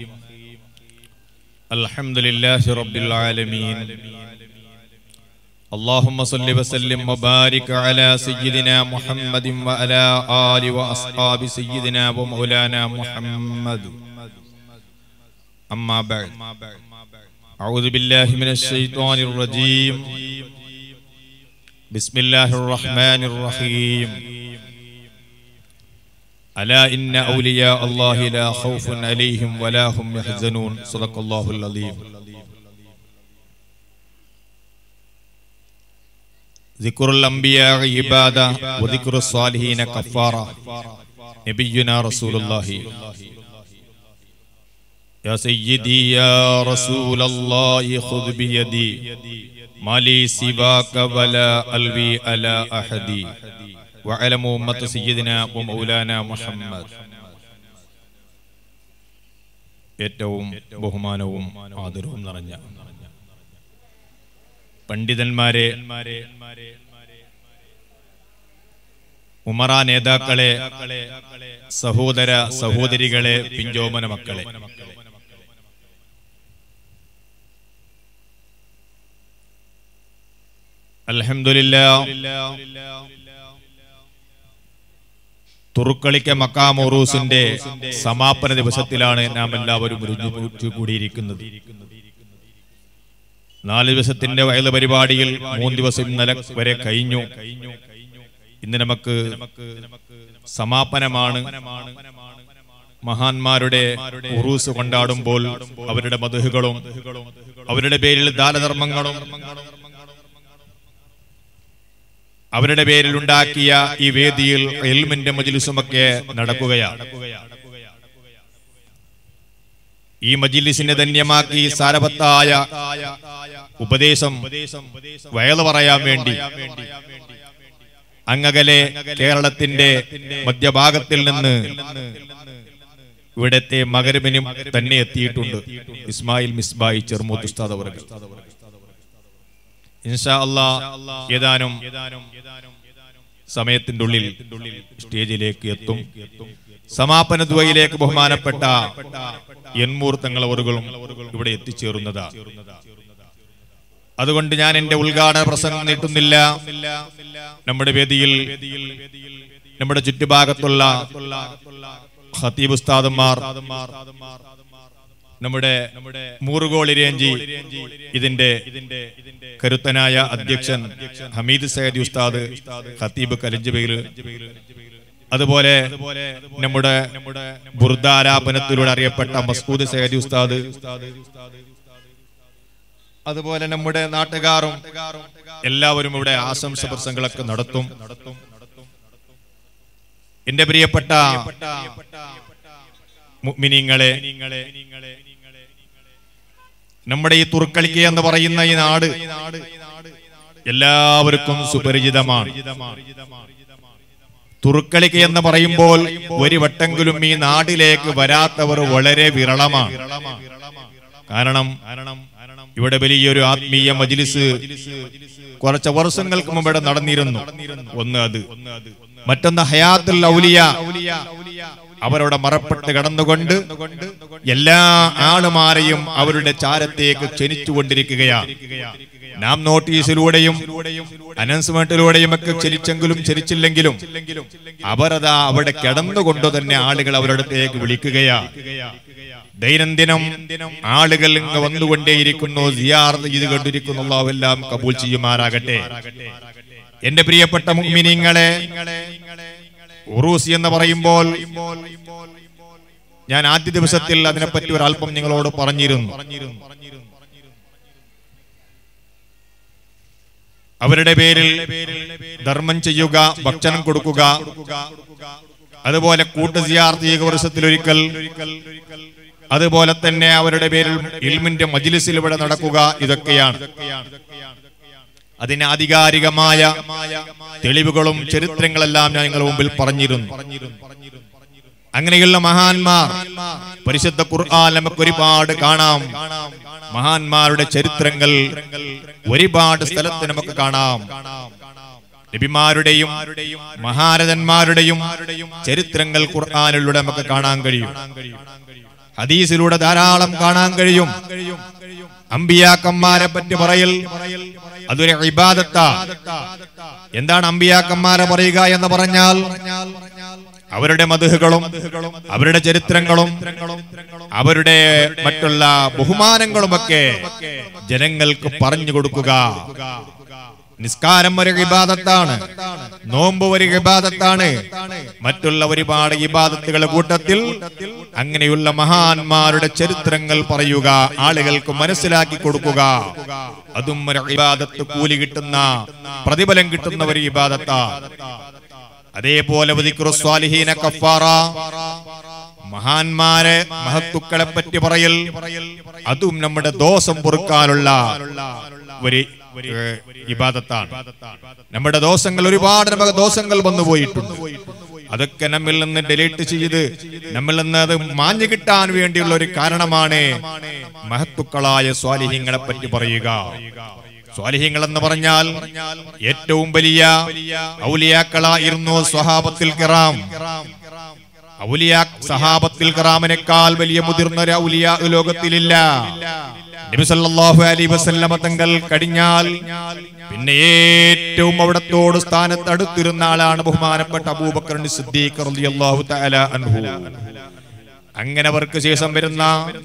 الحمد لله رب العالمين اللهم صل وسلم وبارك على سيدنا محمد وعلى آل وأصحاب سيدنا ومولانا محمد أما بعد أعوذ بالله من الشيطان الرجيم بسم الله الرحمن الرحيم ألا إن أولياء الله لا خوف عليهم ولا هم يحزنون صدق الله العظيم ذكر الأنبياء عبادة وذكر الصالحين كفارة نبينا رسول الله يا سيدي يا رسول الله خذ بيدي ما لي سواك ولا ألوي على أحد وعلم أمة سيدنا ومولانا محمد ഏറ്റവും ബഹുമാനവും ആദരവും നിറഞ്ഞ പണ്ഡിതന്മാരെ ഉമറ നേതാക്കളെ സഹോദര സഹോദരികളെ പിഞ്ചോമന മക്കളെ അൽഹംദുലില്ലാ തുറുക്കളിക്ക മക്കാമോറൂസിന്റെ സമാപന ദിവസത്തിലാണ് നാം എല്ലാവരും ഒരുമിച്ച് കൂടിയിരിക്കുന്നത് നാല് ദിവസത്തിന്റെ വയല് പരിപാടിയിൽ മൂന്ന് ദിവസം ഇന്നലെ വരെ കഴിഞ്ഞു ഇന്ന് നമുക്ക് സമാപനമാണ് മഹാന്മാരുടെ ഉറൂസ് കൊണ്ടാടുമ്പോൾ അവരുടെ മധുഹുകളും അവരുടെ പേരിൽ ദാനധർമ്മങ്ങളും അവരുടെ പേരിൽ ഉണ്ടാക്കിയ ഈ വേദിയിൽ എൽമിന്റെ മജിലിസുമൊക്കെ നടക്കുകയാണ് ഈ മജിലിസിനെ ധന്യമാക്കി സാരഭത്തായ ഉപദേശം വയല് പറയാൻ വേണ്ടി അങ്ങകലെ കേരളത്തിന്റെ മധ്യഭാഗത്തിൽ നിന്ന് ഇവിടത്തെ മകരബിനും തന്നെ എത്തിയിട്ടുണ്ട് ഇസ്മായിൽ മിസ്ബായി ചെറുമൂത്ത് ഉസ്താദ് അവർക്ക് ഇൻഷാ അല്ലാ ഏതാനും സമയത്തിന്റെ ഉള്ളിൽ സ്റ്റേജിലേക്ക് എത്തും സമാപന ദ്വയിലേക്ക് ബഹുമാനപ്പെട്ട എൺമൂർ തങ്ങളവറുകളും ഇവിടെ എത്തിച്ചേരുന്നതാ അതുകൊണ്ട് ഞാൻ എന്റെ ഉദ്ഘാടന പ്രസംഗം നീട്ടുന്നില്ല നമ്മുടെ വേദിയിൽ നമ്മുടെ ചുറ്റുഭാഗത്തുള്ള ഖത്തീബ് ഉസ്താദന്മാർ നമ്മുടെ മൂറുകോളി രേഞ്ചി ഇതിന്റെ കരുത്തനായ അധ്യക്ഷൻ ഹമീദ് സയ്യദ് ഉസ്താദ് ഖത്തീബ് കലിഞ്ചബയില് അതുപോലെ നമ്മുടെ ബുർദാലാപനത്തിലൂടെ അറിയപ്പെട്ട മസ്കൂദ് സയ്യദ് ഉസ്താദ് അതുപോലെ നമ്മുടെ നാട്ടുകാരും എല്ലാവരും ഇവിടെ ആശംസ പ്രസംഗങ്ങളൊക്കെ നടത്തും എന്റെ പ്രിയപ്പെട്ട മുഅ്മിനീങ്ങളെ നമ്മുടെ ഈ തുർക്കളിക്ക എന്ന് പറയുന്ന ഈ നാട് എല്ലാവർക്കും സുപരിചിതമാണ് തുർക്കളിക്ക എന്ന് പറയുമ്പോൾ ഒരു വട്ടെങ്കിലും ഈ നാട്ടിലേക്ക് വരാത്തവർ വളരെ വിരളമാണ് കാരണം ഇവിടെ വലിയൊരു ആത്മീയ മജിലിസ് കുറച്ച് വർഷങ്ങൾക്ക് മുമ്പ് ഇവിടെ നടന്നിരുന്നു ഒന്ന് അത് മറ്റൊന്ന് ഹയാത്തുൽ ഔലിയ അവരുടെ മറപ്പെട്ട് കടന്നുകൊണ്ട് എല്ലാ ആളുമാരെയും അവരുടെ ചാരത്തേക്ക് ക്ഷണിച്ചുകൊണ്ടിരിക്കുകയാണ് നാം നോട്ടീസിലൂടെയും അനൗൺസ്മെന്റിലൂടെയും ഒക്കെ ചരിച്ചെങ്കിലും ചരിച്ചില്ലെങ്കിലും അവരതാ അവിടെ കിടന്നുകൊണ്ട് തന്നെ ആളുകൾ അവരുടെ അടുത്തേക്ക് വിളിക്കുകയാ ദൈനംദിനം ആളുകൾ ഇങ്ങ് വന്നുകൊണ്ടേയിരിക്കുന്നു സിയാർത്ത് ചെയ്ത് കണ്ടിരിക്കുന്നു അള്ളാഹുവെല്ലാം കബൂൽ ചെയ്യുമാറാകട്ടെ എന്റെ പ്രിയപ്പെട്ട മുഅ്മിനീങ്ങളെ ഉറൂസി എന്ന് പറയുമ്പോൾ ഞാൻ ആദ്യ ദിവസത്തിൽ അതിനെപ്പറ്റി ഒരല്പം നിങ്ങളോട് പറഞ്ഞിരുന്നു അവരുടെ പേരിൽ ധർമ്മം ചെയ്യുക ഭക്ഷണം കൊടുക്കുക അതുപോലെ കൂട്ട് സിയാർത്ത് ചെയ്യുക വർഷത്തിലൊരിക്കൽ അതുപോലെ തന്നെ അവരുടെ പേരിൽ ഇൽമിന്റെ മജിലിസിൽ ഇവിടെ നടക്കുക ഇതൊക്കെയാണ് അതിന് ആധികാരികമായ തെളിവുകളും ചരിത്രങ്ങളെല്ലാം ഞാൻ നിങ്ങളുടെ മുമ്പിൽ പറഞ്ഞിരുന്നു അങ്ങനെയുള്ള മഹാന്മാർ പരിശുദ്ധ ഖുർആൻ നമുക്ക് ഒരുപാട് കാണാം മഹാന്മാരുടെ ചരിത്രങ്ങൾ ഒരുപാട് സ്ഥലത്ത് നമുക്ക് കാണാം നബിമാരുടെയും മഹാരഥന്മാരുടെയും ചരിത്രങ്ങൾ ഖുർആാനിലൂടെ നമുക്ക് കാണാൻ കഴിയും ഹദീസിലൂടെ ധാരാളം കാണാൻ കഴിയും അമ്പിയാക്കന്മാരെ പറ്റി പറയൽ അതൊരു ഇബാദത്താ എന്താണ് അമ്പിയാക്കന്മാരെ പറയുക എന്ന് പറഞ്ഞാൽ അവരുടെ മധുഹുകളും അവരുടെ ചരിത്രങ്ങളും അവരുടെ മറ്റുള്ള ബഹുമാനങ്ങളുമൊക്കെ ജനങ്ങൾക്ക് പറഞ്ഞു കൊടുക്കുക നിസ്കാരം ഒരു ഇബാദത്താണ് നോമ്പ് ഒരു ഇബാദത്താണ് മറ്റുള്ള ഒരുപാട് ഇബാദത്തുകളുടെ കൂട്ടത്തിൽ അങ്ങനെയുള്ള മഹാന്മാരുടെ ചരിത്രങ്ങൾ പറയുക ആളുകൾക്ക് മനസ്സിലാക്കി കൊടുക്കുക അതും ഒരു ഇബാദത്ത് കൂലി കിട്ടുന്ന പ്രതിഫലം കിട്ടുന്ന ഒരു ഇബാദത്താ അതേപോലെ വദിക്റു സ്വാലിഹീന കഫാറ മഹാന്മാരെ മഹത്തുക്കളെ പറ്റി പറയൽ അതും നമ്മുടെ ദോഷം പൊറുക്കാനുള്ള ഒരു ഏഹ്, ഇബാദത്താണ് നമ്മുടെ ദോഷങ്ങൾ ഒരുപാട് നമുക്ക് ദോഷങ്ങൾ വന്നു പോയിട്ടുണ്ട് അതൊക്കെ നമ്മിൽ നിന്ന് ഡിലീറ്റ് ചെയ്ത് നമ്മിൽ നിന്ന് അത് മാഞ്ഞു കിട്ടാൻ വേണ്ടിയുള്ള ഒരു കാരണമാണ് മഹത്തുക്കളായ സ്വാലിഹ്യങ്ങളെ പറ്റി പറയുക സ്വാലിഹ്യങ്ങൾ എന്ന് പറഞ്ഞാൽ ഏറ്റവും വലിയ ഔലിയാക്കളായിരുന്നു സ്വഹാബത്തിൽ കിറാം ഔലിയാ സഹാബത്തിൽ കിറാമിനേക്കാൾ വലിയ മുതിർന്ന ഒരു ഔലിയ ലോകത്തിലില്ല നബി സല്ലല്ലാഹു അലൈഹി വസല്ലമ തങ്ങൾ കടിഞ്ഞാൽ പിന്നെ ഏറ്റവും അവിടത്തോട് സ്ഥാനത്ത് അടുത്തിരുന്ന ആളാണ് ബഹുമാനപ്പെട്ട അബൂബക്കർ സിദ്ദീഖ് റളിയല്ലാഹു തആല അൻഹു അങ്ങനെ അവർക്ക് ശേഷം വരുന്ന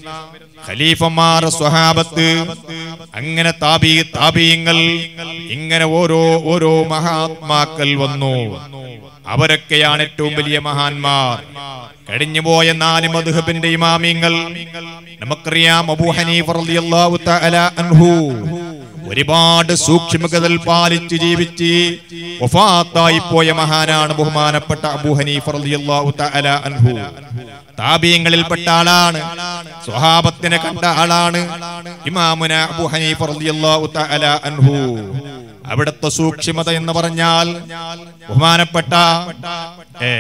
ഖലീഫമാർ സ്വഹാബത്ത് അങ്ങനെ താബി താബീങ്ങൾ ഇങ്ങനെ ഓരോ ഓരോ മഹാത്മാക്കൾ വന്നു അവരൊക്കെയാണ് ഏറ്റവും വലിയ മഹാന്മാർ കഴിഞ്ഞുപോയ നാല് മധുഹബിന്റെ ഇമാമിങ്ങൾ നമുക്കറിയാം അബൂ ഹനീഫ് റളിയല്ലാഹു തആല അൻഹു ഒരുപാട് സൂക്ഷ്മതകൾ പാലിച്ച് ജീവിച്ച് വഫാത്തായി പോയ മഹാനാണ് ബഹുമാനപ്പെട്ട അബൂ ഹനീഫ് റളിയല്ലാഹു തആല അൻഹു താബീയങ്ങളിൽപ്പെട്ട ആളാണ് സ്വഹാബത്തിനെ കണ്ട ആളാണ് ഇമാമുന അബൂ ഹനീഫ് റളിയല്ലാഹു തആല അൻഹു അവിടുത്തെ സൂക്ഷ്മത എന്ന് പറഞ്ഞാൽ ബഹുമാനപ്പെട്ട ഏ,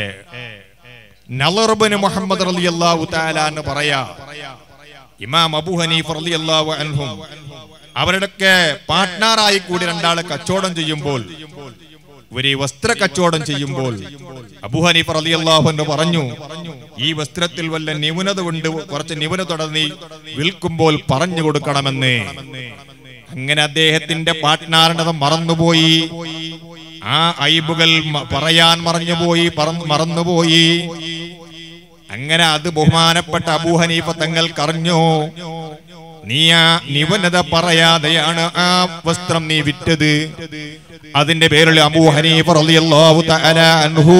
നളറുബിന് മുഹമ്മദ് റളിയല്ലാഹു തആല എന്ന് പറയാ ഇമാം അബൂ ഹനീഫ് റളിയല്ലാഹു അൻഹും അവരുടെയൊക്കെ പാർട്ട്ണറായി കൂടി രണ്ടാള് കച്ചവടം ചെയ്യുമ്പോൾ ഒരു വസ്ത്ര കച്ചവടം ചെയ്യുമ്പോൾ അബൂ ഹനീഫ് റളിയല്ലാഹു അൻഹു പറഞ്ഞു ഈ വസ്ത്രത്തിൽ വല്ല ന്യൂനത കൊണ്ട് കുറച്ച് ന്യൂനത നീ വിൽക്കുമ്പോൾ പറഞ്ഞു കൊടുക്കണമെന്ന് അങ്ങനെ അദ്ദേഹത്തിന്റെ പാർട്ട്ണറിനത് മറന്നുപോയി ആ ഐബുകൾ മ- പറയാൻ മറഞ്ഞുപോയി പറ- മറന്നുപോയി അങ്ങനെ അത് ബഹുമാനപ്പെട്ട അബൂ ഹനീഫ തങ്ങൾക്കറിഞ്ഞു നീ ആ നിവനത പറയാതെയാണ് ആ വസ്ത്രം നീ വിറ്റത് അതിന്റെ പേരിൽ അബൂ ഹനീഫ റളിയല്ലാഹു തആല അൻഹു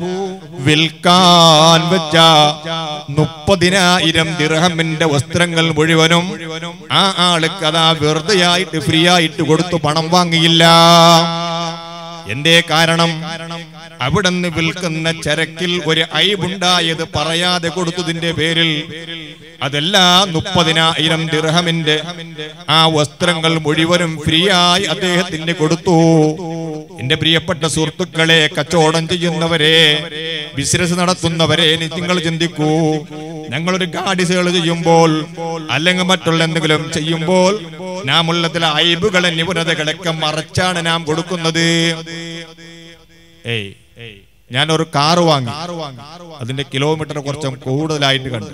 വിൽക്കാൻ വെച്ച മുപ്പതിനായിരം ദിർഹമിന്റെ വസ്ത്രങ്ങൾ മുഴുവനും ആ ആൾക്ക് അതാ വെറുതെ ആയിട്ട് ഫ്രീ ആയിട്ട് കൊടുത്തു പണം വാങ്ങിയില്ല എന്തേ കാരണം അവിടുന്ന് വിൽക്കുന്ന ചരക്കിൽ ഒരു ഐബുണ്ടായത് പറയാതെ കൊടുത്തതിന്റെ പേരിൽ അതെല്ലാം മുപ്പതിനായിരം ദിർഹമിന്റെ ആ വസ്ത്രങ്ങൾ മുഴുവനും ഫ്രീ ആയി അദ്ദേഹത്തിന് കൊടുത്തു എന്റെ പ്രിയപ്പെട്ട സുഹൃത്തുക്കളെ കച്ചവടം ചെയ്യുന്നവരെ ബിസിനസ് നടത്തുന്നവരെ ഇനി നിങ്ങൾ ചിന്തിക്കൂ ഞങ്ങളൊരു ഗാഡി സേൾ ചെയ്യുമ്പോൾ അല്ലെങ്കിൽ മറ്റുള്ള എന്തെങ്കിലും ചെയ്യുമ്പോൾ നാം ഉള്ളതിലെ അയബുകളെ നിപുണതകളൊക്കെ മറച്ചാണ് നാം കൊടുക്കുന്നത് ഏയ് ഞാൻ ഒരു കാറ് വാങ്ങി അതിന്റെ കിലോമീറ്റർ കുറച്ച് കൂടുതലായിട്ട് കണ്ടു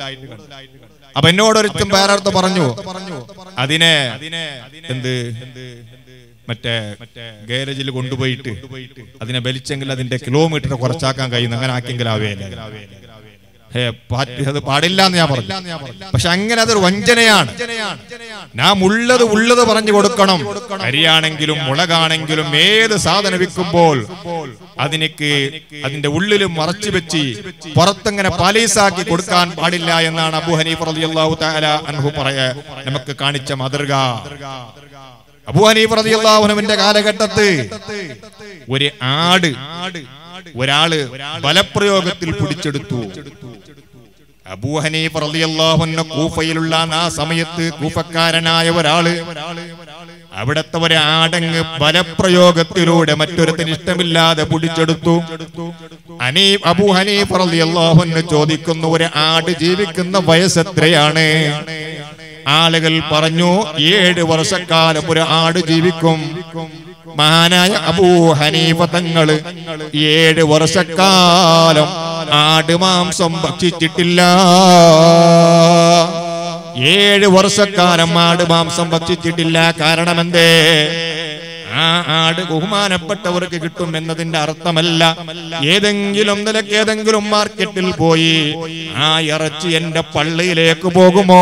അപ്പൊ എന്നോട് ഒരുത്തും വേറെ അടുത്ത് പറഞ്ഞു അതിനെ എന്ത് മറ്റേ ഗാരേജിൽ കൊണ്ടുപോയിട്ട് അതിനെ വലിച്ചെങ്കിൽ അതിന്റെ കിലോമീറ്റർ കുറച്ചാക്കാൻ കഴിയുന്നു അങ്ങനെ ആക്കിയെങ്കിൽ ആവേല ഹേ, പാറ്റ് അത് പാടില്ല എന്ന് ഞാൻ പറഞ്ഞു പക്ഷെ അങ്ങനെ അതൊരു വഞ്ചനയാണ് നാം ഉള്ളത് ഉള്ളത് പറഞ്ഞു കൊടുക്കണം അരിയാണെങ്കിലും മുളകാണെങ്കിലും ഏത് സാധനം വിൽക്കുമ്പോൾ അതിനക്ക് അതിന്റെ ഉള്ളിലും മറച്ചു വെച്ച് പുറത്തങ്ങനെ പാലീസാക്കി കൊടുക്കാൻ പാടില്ല എന്നാണ് അബു ഹനീഫ് റളിയല്ലാഹു തആല അൻഹു പറയ നമുക്ക് കാണിച്ച മാതൃക അബു ഹനീഫ് റളിയല്ലാഹു അൻഹുവിന്റെ കാലഘട്ടത്ത് ഒരു ആട് ഒരാള് ബലപ്രയോഗത്തിൽ പിടിച്ചെടുത്തു അബൂ ഹനീഫ് റളിയല്ലാഹു അൻഹു കൂഫയിലുള്ള ആ സമയത്ത് കൂഫക്കാരനായ ഒരാള് അവിടത്തെ ഒരു ആടങ്ങ് ബലപ്രയോഗത്തിലൂടെ മറ്റൊരുത്തിന് ഇഷ്ടമില്ലാതെ പിടിച്ചെടുത്തു അനീ അബൂ ഹനീഫ് റളിയല്ലാഹു അൻഹു ചോദിക്കുന്നു ഒരു ആട് ജീവിക്കുന്ന വയസ്സ് എത്രയാണ് ആളുകൾ പറഞ്ഞു ഏഴ് വർഷക്കാലം ഒരു ആട് ജീവിക്കും മഹാനായ അബൂ ഹനീഫ തങ്ങള് ഏഴ് വർഷക്കാലം ആട് മാംസം ഭക്ഷിച്ചിട്ടില്ല ഏഴ് വർഷക്കാലം ആട് മാംസം ഭക്ഷിച്ചിട്ടില്ല കാരണം എന്തേ ആ ആട് ബഹുമാനപ്പെട്ടവർക്ക് കിട്ടും എന്നതിന്റെ അർത്ഥമല്ല ഏതെങ്കിലും നിലക്ക് ഏതെങ്കിലും മാർക്കറ്റിൽ പോയി ആ ഇറച്ചി എന്റെ പള്ളിയിലേക്ക് പോകുമോ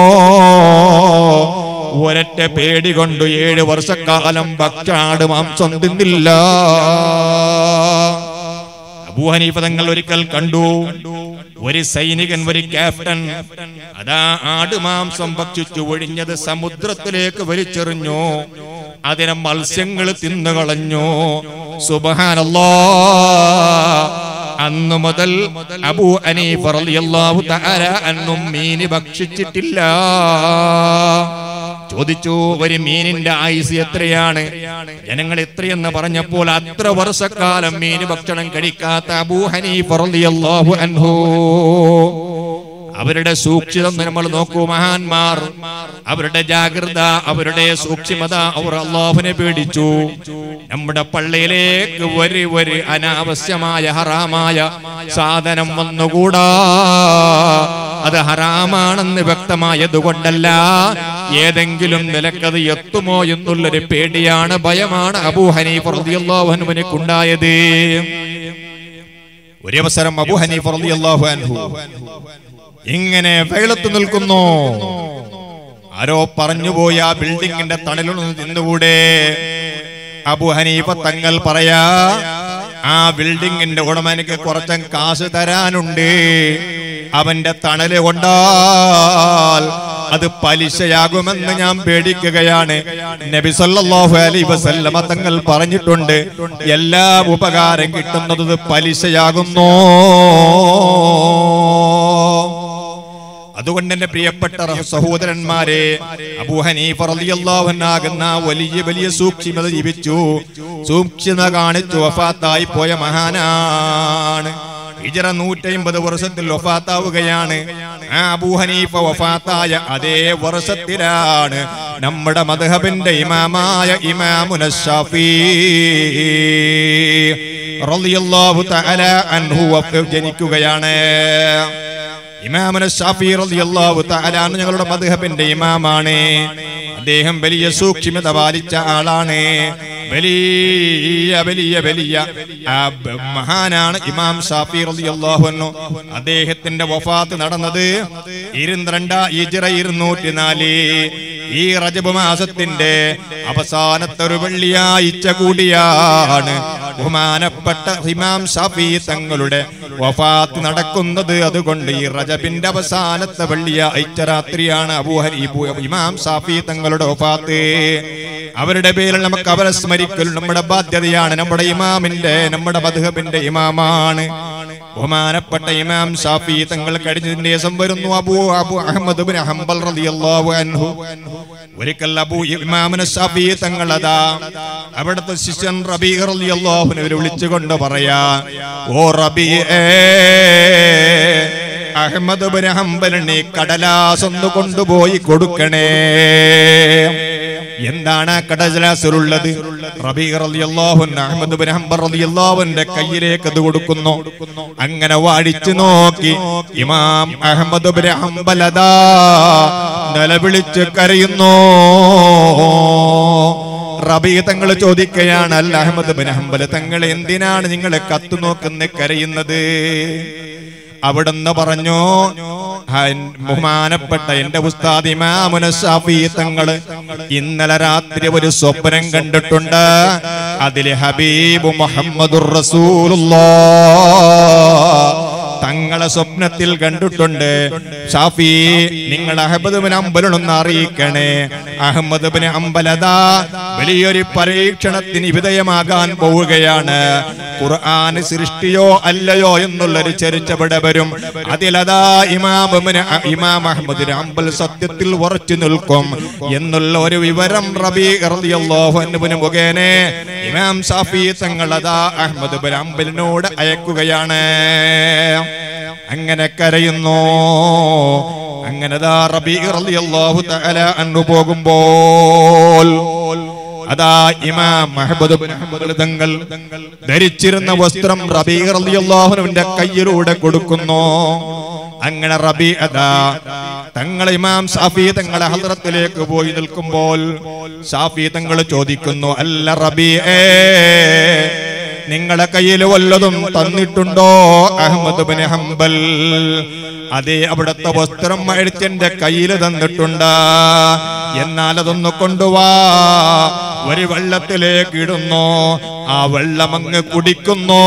ഒരൊറ്റ പേടി കൊണ്ട് ഏഴ് വർഷക്കാലം ഭക്ഷാട് മാംസം തിന്നില്ല അബൂഹനീഫ തങ്ങൾ ഒരിക്കൽ കണ്ടു ഒരു സൈനികൻ ഒരു ക്യാപ്റ്റൻ അതാ ആടുമാംസം ഭക്ഷിച്ചു ഒഴിഞ്ഞത് സമുദ്രത്തിലേക്ക് വലിച്ചെറിഞ്ഞു അതിനെ മത്സ്യങ്ങൾ തിന്നുകളഞ്ഞു സുബഹാനല്ലാ അന്നു മുതൽ അബൂ അനീഫ് റളിയല്ലാഹു തആല അന്നും മീന് ഭക്ഷിച്ചിട്ടില്ല ചോദിച്ചു ഒരു മീനിന്റെ ആയുസ് എത്രയാണ് ജനങ്ങൾ എത്രയെന്ന് പറഞ്ഞപ്പോൾ അത്ര വർഷക്കാലം മീന് ഭക്ഷണം കഴിക്കാത്ത അബൂ ഹനീഫ് റളിയല്ലാഹു അൻഹു അവരുടെ സൂക്ഷിതം നമ്മൾ നോക്കൂ മഹാന്മാർ അവരുടെ ജാഗ്രത അവരുടെ സൂക്ഷ്മത അവർ അള്ളാഹുവിനെ പേടിച്ചു നമ്മുടെ പള്ളിയിലേക്ക് ഒരു ഒരു അനാവശ്യമായ ഹറാമായ സാധനം വന്നുകൂടാ അത് ഹറാമാണെന്ന് വ്യക്തമായത് കൊണ്ടല്ല ഏതെങ്കിലും നിലക്കത് എത്തുമോ എന്നുള്ളൊരു പേടിയാണ് ഭയമാണ് അബൂ ഹനീഫ് റളിയല്ലാഹു അൻഹുവിനുണ്ടായത് ഒരു അവസരം അബൂ ഹനീഫ് റളിയല്ലാഹു അൻഹു ഇങ്ങനെ വെയിലത്ത് നിൽക്കുന്നു ആരോ പറഞ്ഞുപോയി ആ ബിൽഡിങ്ങിന്റെ തണലൊന്ന് നിന്നുകൂടെ അബു ഹനീഫ തങ്ങൾ പറയാ ആ ബിൽഡിങ്ങിന്റെ ഉടമ എനിക്ക് കുറച്ചും കാശ് തരാനുണ്ട് അവന്റെ തണല് കൊണ്ടാൽ അത് പലിശയാകുമെന്ന് ഞാൻ പേടിക്കുകയാണ് നബി സല്ലല്ലാഹു അലൈഹി വസല്ലമ തങ്ങൾ പറഞ്ഞിട്ടുണ്ട് എല്ലാ ഉപകാരം കിട്ടുന്നത് ഇത് പലിശയാകുന്നു അതുകൊണ്ട് എന്റെ പ്രിയപ്പെട്ട റഹ- സഹോദരന്മാരെ അബൂ ഹനീഫ റളിയല്ലാഹു അൻഹാകുന്ന വലിയ വലിയ സൂക്ഷ്മത ജീവിച്ചു സൂക്ഷ്മത കാണിച്ചു വഫാത്തായി പോയ മഹാനാണ് ഹിജറ നൂറ്റമ്പത് വർഷത്തിൽ വഫാത്താവുകയാണ് ആ അബൂ ഹനീഫ വഫാത്തായ അതേ വർഷത്തിലാണ് നമ്മുടെ മദ്ഹബിന്റെ ഇമാമായ ഇമാമുന ഷാഫി റളിയല്ലാഹു തആല അൻഹു വഫ് ജനിക്കുകയാണ് ഇമാമുന ഷാഫി റളിയല്ലാഹു തആല അൻഹു ഞങ്ങളുടെ മദ്ഹബിന്റെ ഇമാമാണ് അദ്ദേഹം വലിയ സൂക്ഷ്മത പാലിച്ച ആളാണ് വലിയ വലിയ വലിയ ആ ബ- മഹാനാണ് ഇമാം ഷാഫി റളിയല്ലാഹു അൻഹു അദ്ദേഹത്തിന്റെ വഫാത്ത് നടന്നത് ഇരുപത്തിരണ്ട ഇജ്റ ഇരുന്നൂറ്റി നാല് ഈ റജബ് മാസത്തിന്റെ അവസാനത്തെ ഒരു വെള്ളിയാഴ്ച കൂടിയാണ് ബഹുമാനപ്പെട്ട ഇമാം ഷാഫി തങ്ങളുടെ വഫാത്ത് നടക്കുന്നത് അതുകൊണ്ട് ഈ റജബിന്റെ അവസാനത്തെ വെള്ളിയാഴ്ച രാത്രിയാണ് അബൂഹരീബു ഇമാം ഷാഫി തങ്ങളുടെ വഫാത്ത് അവരുടെ പേരിൽ നമുക്ക് അവരെ സ്മരിക്കൽ നമ്മുടെ ബാധ്യതയാണ് നമ്മുടെ ഇമാമിന്റെ നമ്മുടെ മധുഹബിന്റെ ഇമാമാണ് ബഹുമാനപ്പെട്ട ഇമാം ഷാഫി തങ്ങൾ കഴിഞ്ഞതിന്റെ ദിവസം വരുന്നു Abu Abu Ahmad bin Hanbal റളിയല്ലാഹു അൻഹു ഒരിക്കൽ അബൂ ഇമാമിന് ഷാഫി തങ്ങൾ അതാ അവിടുത്തെ ശിഷ്യൻ റബീ റളിയല്ലാഹുവിനെ വിളിച്ചുകൊണ്ട് പറയാ ഓ റബീ അഹമ്മദ് ബിൻ ഹംബലിന് കടലാസ് ഒന്ന് കൊണ്ടുപോയി കൊടുക്കണേ എന്താണ് ആ കടലാസിലുള്ളത് റബീ റളിയല്ലാഹു അൻഹു അഹ്മദ് ബിൻ ഹംബൽ റളിയല്ലാഹുവിന്റെ കയ്യിലേക്ക് അത് കൊടുക്കുന്നു അങ്ങനെ വാടിച്ചു നോക്കി ഇമാം അഹമ്മദ് ബിൻ ഹംബൽ അതാ നിലവിളിച്ച് കരയുന്നു റബി തങ്ങൾ ചോദിക്കുകയാണ് അല്ല അഹമ്മദ് ബിൻ ഹംബൽ തങ്ങൾ എന്തിനാണ് നിങ്ങൾ കത്തു നോക്കുന്ന കരയുന്നത് അവിടുന്ന് പറഞ്ഞു "ആ, എൻ- ബഹുമാനപ്പെട്ട എന്റെ ഉസ്താദ് ഇമാമുന ഷാഫി തങ്ങള് ഇന്നലെ രാത്രി ഒരു സ്വപ്നം കണ്ടിട്ടുണ്ട് അതിലെ ഹബീബ് മുഹമ്മദുർ റസൂലുള്ളാഹ് തങ്ങളെ സ്വപ്നത്തിൽ കണ്ടിട്ടുണ്ട് ഷാഫി നിങ്ങൾ അഹമ്മദ് ബിൻ അമ്പലൊന്ന് അറിയിക്കണേ അഹമ്മദ് ബിൻ അമ്പലത വലിയൊരു പരീക്ഷണത്തിന് വിധേയമാകാൻ പോവുകയാണ് ഖുർആൻ സൃഷ്ടിയോ അല്ലയോ എന്നുള്ളൊരു ചരിച്ചവിടെ വരും അതിലതാ ഇമാം ഇബ്നു അ- ഇമാം അഹമ്മദ് അമ്പൽ സത്യത്തിൽ ഉറച്ചു നിൽക്കും എന്നുള്ള ഒരു വിവരം റബി റളിയല്ലാഹു അൻഹുവിന് മുഖേന ഇമാം ഷാഫി തങ്ങൾ അതാ അഹമ്മദ് ബിൻ അമ്പലിനോട് അയക്കുകയാണ് അങ്ങനെ കരയുന്നു അങ്ങനെ ദാ റബീ റളിയല്ലാഹു തആല അന്നു പോകുമ്പോൾ അതാ ഇമാം മഹബദ് ബിൻ ഹംബൽ തങ്ങൾ ധരിച്ചിരുന്ന വസ്ത്രം റബീ റളിയല്ലാഹുവിന്റെ കയ്യിലൂടെ കൊടുക്കുന്നു അങ്ങനെ റബി അതാ തങ്ങൾ ഇമാം ഷാഫി തങ്ങളെ ഹദ്റത്തിലേക്ക് പോയി നിൽക്കുമ്പോൾ ഷാഫി തങ്ങൾ ചോദിക്കുന്നു അല്ല റബിയേ നിങ്ങളെ കയ്യിൽ വല്ലതും തന്നിട്ടുണ്ടോ അഹമ്മദ് ബിൻ ഹംബൽ അതെ അവിടുത്തെ വസ്ത്രം അഴിച്ചെന്റെ കയ്യിൽ തന്നിട്ടുണ്ട് എന്നാൽ അതൊന്ന് കൊണ്ടുവാ ഒരു വെള്ളത്തിലേക്ക് ഇടുന്നു ആ വെള്ളം അങ്ങ് കുടിക്കുന്നു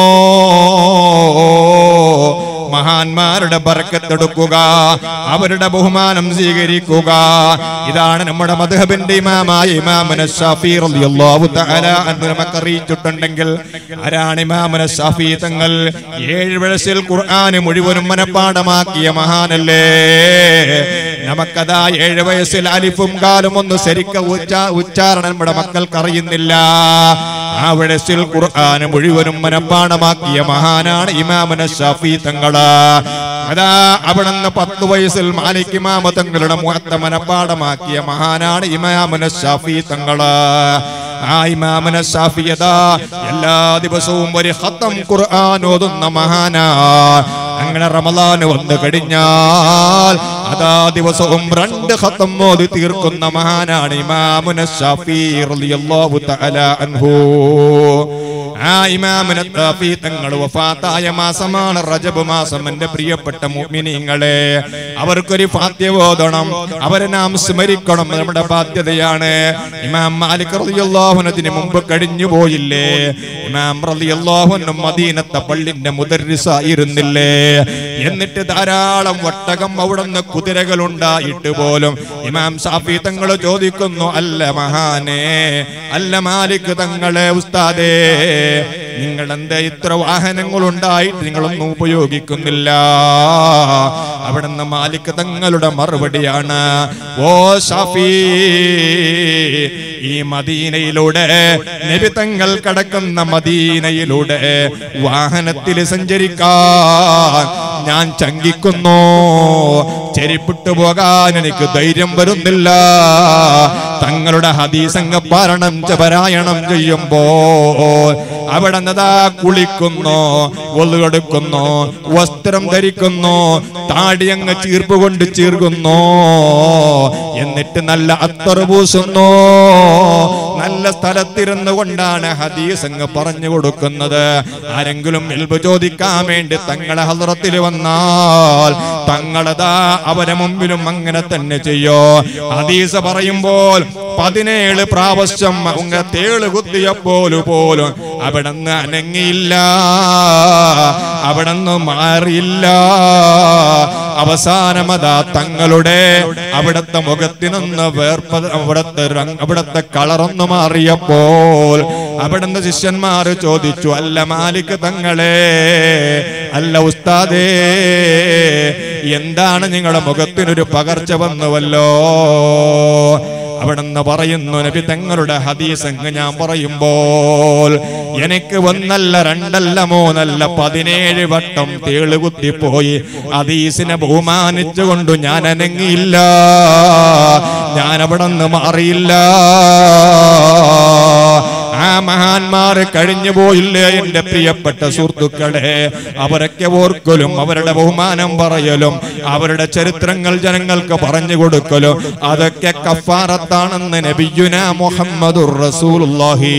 മഹാന്മാരുടെ ബറക്കത്തെടുക്കുക അവരുടെ ബഹുമാനം സ്വീകരിക്കുക ഇതാണ് നമ്മുടെ മധുഹബിന്റെ ഇമാമായ ഇമാമന ഷാഫി റളിയല്ലാഹു തആല അൻഹു നമുക്ക് അറിയിച്ചിട്ടുണ്ടെങ്കിൽ ആരാണ് ഇമാമന ഷാഫി തങ്ങൾ ഏഴ് വയസ്സിൽ ഖുർആൻ മുഴുവനും മനഃപ്പാടമാക്കിയ മഹാനല്ലേ നമുക്കതാ ഏഴ് വയസ്സിൽ അലിഫും കാലും ഒന്ന് ശരിക്ക് ഉച്ചാ ഉച്ചാരണം നമ്മുടെ മക്കൾക്ക് അറിയുന്നില്ല ആ വയസ്സിൽ ഖുർആൻ മുഴുവനും മനഃപ്പാടമാക്കിയ മഹാനാണ് ഇമാമന ഷാഫി തങ്ങള് അതാ അവിടുന്ന് പത്ത് വയസ്സിൽ മാലിക് ഇമാമ തങ്ങളുടെ മുഖത്തെ മനഃപ്പാടമാക്കിയ മഹാനാണ് ഇമാമന ഷാഫി തങ്ങള് ആ ഇമാമന ഷാഫിയത എല്ലാ ദിവസവും ഒരു ഹത്തം ഖുർആൻ ഓതുന്ന മഹാനാ അങ്ങനെ റമദാൻ വന്നു കഴിഞ്ഞാൽ അതാ ദിവസവും രണ്ട് ഹത്തം ഓതി തീർക്കുന്ന മഹാനാണ് ഇമാമുന ഷാഫി റളിയല്ലാഹു തആല അൻഹു ആ ഇമാമിനെ ഷാഫി തങ്ങൾ വഫാത്തായ മാസമാണ് റജബ് മാസം എന്റെ പ്രിയപ്പെട്ട മുഅ്മിനീങ്ങളെ അവർക്കൊരു ഫാത്യ ഓതണം അവരെ നാം സ്മരിക്കണം നമ്മുടെ ബാധ്യതയാണ് ഇമാം മാലിക് റളിയല്ലാഹുവിന് മുമ്പ് കഴിഞ്ഞു പോയില്ലേ ഇമാം റളിയല്ലാഹുവിന് മദീനത്തെ പള്ളിന്റെ മുദർരിസായിരുന്നില്ലേ എന്നിട്ട് ധാരാളം വട്ടകം അവിടുന്ന് കുതിരകൾ ഉണ്ടായിട്ട് പോലും ഇമാം ഷാഫി തങ്ങൾ ചോദിക്കുന്നു അല്ല മഹാനെ അല്ല മാലിക് തങ്ങളെ ഉസ്താദേ നിങ്ങൾ എന്താ ഇത്ര വാഹനങ്ങൾ ഉണ്ടായിട്ട് നിങ്ങളൊന്നും ഉപയോഗിക്കുന്നില്ല അവിടുന്ന് മാലിക് തങ്ങളുടെ മറുപടിയാണ് ഓ ഷാഫി ഈ മദീനയിലൂടെ നബി തങ്ങൾ കടക്കുന്ന മദീനയിലൂടെ വാഹനത്തിൽ സഞ്ചരിക്കാൻ ഞാൻ ചങ്കിക്കുന്നു ചെരിപ്പിട്ടു പോകാൻ എനിക്ക് ധൈര്യം വരുന്നില്ല തങ്ങളുടെ ഹദീസംഗ പാരണം പാരായണം ചെയ്യുമ്പോ അവിടെ നദാ കുളിക്കുന്നു ഒന്നുകൊടുക്കുന്നു വസ്ത്രം ധരിക്കുന്നു താടി അങ്ങ് ചീർപ്പ് കൊണ്ട് ചീർക്കുന്നു എന്നിട്ട് നല്ല അത്തറ് പൂസുന്നു നല്ല സ്ഥലത്തിരുന്നു കൊണ്ടാണ് ഹദീസ് അങ്ങ് പറഞ്ഞു കൊടുക്കുന്നത് ആരെങ്കിലും എൽബ് ചോദിക്കാൻ വേണ്ടി തങ്ങളെ ഹദ്റത്തിൽ വന്നാൽ തങ്ങളതാ അവരെ മുമ്പിലും അങ്ങനെ തന്നെ ചെയ്യോ ഹദീസ് പറയുമ്പോൾ പതിനേഴ് പ്രാവശ്യം അങ്ങ് തേള് കുത്തിയപ്പോലും പോലും അവിടുന്ന് അനങ്ങിയില്ല അവിടുന്ന് മാറിയില്ല അവസാനമതാ തങ്ങളുടെ അവിടുത്തെ മുഖത്തിനൊന്ന് വേർപ്പ അവിടുത്തെ രംഗ് അവിടുത്തെ കളറൊന്ന് മാറിയപ്പോൾ അവിടുന്ന് ശിഷ്യന്മാർ ചോദിച്ചു അല്ല മാലിക് തങ്ങളെ അല്ല ഉസ്താദേ എന്താണ് നിങ്ങളുടെ മുഖത്തിനൊരു പകർച്ച വന്നുവല്ലോ അവിടെന്ന് പറയുന്നു നബി തങ്ങളുടെ ഹദീസ് അങ്ങ് ഞാൻ പറയുമ്പോൾ എനിക്ക് ഒന്നല്ല രണ്ടല്ല മൂന്നല്ല പതിനേഴ് വട്ടം തേളുകുത്തിപ്പോയി ഹദീസിനെ ബഹുമാനിച്ചുകൊണ്ട് ഞാൻ അനങ്ങിയില്ല ഞാൻ അവിടെ നിന്ന് മാറിയില്ല ആ മഹാന്മാർ കഴിഞ്ഞു പോയില്ലേ എന്റെ പ്രിയപ്പെട്ട സുഹൃത്തുക്കളെ അവരൊക്കെ ഓർക്കലും അവരുടെ ബഹുമാനം പറയലും അവരുടെ ചരിത്രങ്ങൾ ജനങ്ങൾക്ക് പറഞ്ഞു കൊടുക്കലും അതൊക്കെ കഫാറത്താണെന്ന് നബിയുന മുഹമ്മദുർ റസൂലുള്ളാഹി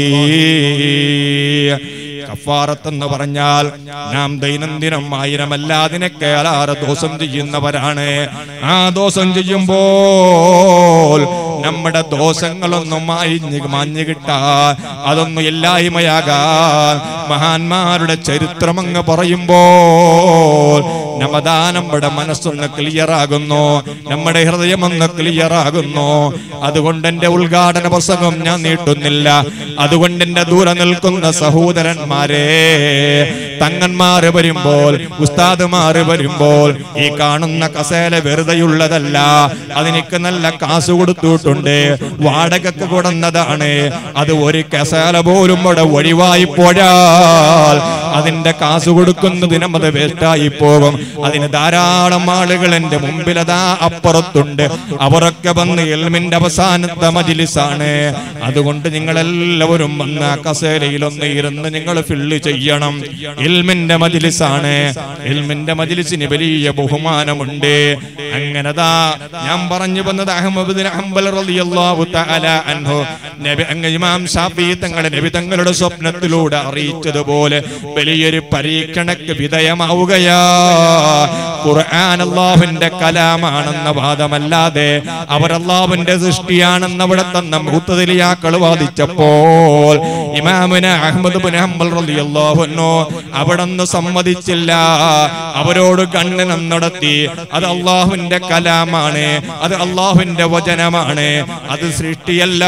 കഫാറത്ത് എന്ന് പറഞ്ഞാൽ നാം ദൈനംദിനം ആയിരമല്ല അതിനൊക്കെ അലാറ് ദോഷം ചെയ്യുന്നവരാണ് ആ ദോഷം ചെയ്യുമ്പോൾ നമ്മുടെ ദോഷങ്ങളൊന്നും മായിഞ്ഞ് മാഞ്ഞു കിട്ടാൻ അതൊന്നും ഇല്ലായ്മയാകാൻ മഹാന്മാരുടെ ചരിത്രം അങ്ങ് പറയുമ്പോൾ നമ്മതാ നമ്മുടെ മനസ്സൊന്ന് ക്ലിയർ ആകുന്നു നമ്മുടെ ഹൃദയം ഒന്ന് ക്ലിയർ ആകുന്നു അതുകൊണ്ട് എന്റെ ഉദ്ഘാടന പ്രസംഗം ഞാൻ നീട്ടുന്നില്ല അതുകൊണ്ട് എന്റെ ദൂരെ നിൽക്കുന്ന സഹോദരന്മാരെ തങ്ങന്മാര് വരുമ്പോൾ ഉസ്താദുമാര് വരുമ്പോൾ ഈ കാണുന്ന കസേല വെറുതെയുള്ളതല്ല അതിനിക്ക് നല്ല കാശ് കൊടുത്തിട്ടുണ്ട് വാടകക്ക് കൊടുന്നതാണ് അത് ഒരു കസേല പോലും ഇവിടെ ഒഴിവായി പോയാൽ അതിന്റെ കാശ് കൊടുക്കുന്നതിനും അത് വേസ്റ്റായി പോകും അതിന് ധാരാളം ആളുകൾ എന്റെ മുമ്പിൽ അതാ അപ്പുറത്തുണ്ട് അവരൊക്കെ വന്ന് എൽമിന്റെ അവസാനത്തെ മജിലിസാണ് അതുകൊണ്ട് നിങ്ങൾ എല്ലാവരും വന്ന് ആ കസേരയിൽ ഒന്ന് ഇരുന്ന് നിങ്ങൾ ഫില്ല് ചെയ്യണം ഇൽമിന്റെ മജിലിസാണ് ഇൽമിന്റെ മജിലിസിന് വലിയ ബഹുമാനമുണ്ട് അങ്ങനതാ ഞാൻ പറഞ്ഞു വന്നത് അഹമ്മദ് ബിൻ ഹംബൽ റളിയല്ലാഹു തആല അൻഹു നബി അങ്ങ് ഇമാം ഷാഫി തങ്ങളുടെ നബി തങ്ങളുടെ സ്വപ്നത്തിലൂടെ അറിയിച്ചതുപോലെ വലിയൊരു പരീക്ഷണക്ക് വിധേയമാവുകയാ ഖുർആൻ അല്ലാഹുവിന്റെ കലാമാണെന്ന വാദമല്ലാതെ അവർ അല്ലാഹുവിന്റെ സൃഷ്ടിയാണെന്ന് അവിടെ തന്ന മുത്തതിലിയാക്കൾ വാദിച്ചപ്പോൾ ഇമാമുന അഹമ്മദ് ബിൻ ഹംബൽ റളിയല്ലാഹു അൻഹു അവിടന്ന് സമ്മതിച്ചില്ല അവരോട് ഖണ്ഡനം നടത്തി അത് അള്ളാഹുവിന്റെ കലാമാണ് അത് അള്ളാഹുവിന്റെ വചനമാണ് അത് സൃഷ്ടിയല്ല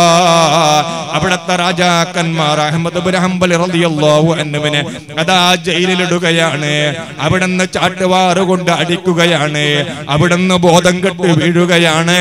അവിടത്തെ രാജാക്കന്മാർ അഹമ്മദ് ബിൻ ഹംബൽ റളിയല്ലാഹു അൻഹുവിനെ അതാ ജയിലിലിടുകയാണ് അവിടുന്ന് ചാട്ടുവാറ് കൊണ്ട് അടിക്കുകയാണ് അവിടുന്ന് ബോധം കെട്ട് വീഴുകയാണ്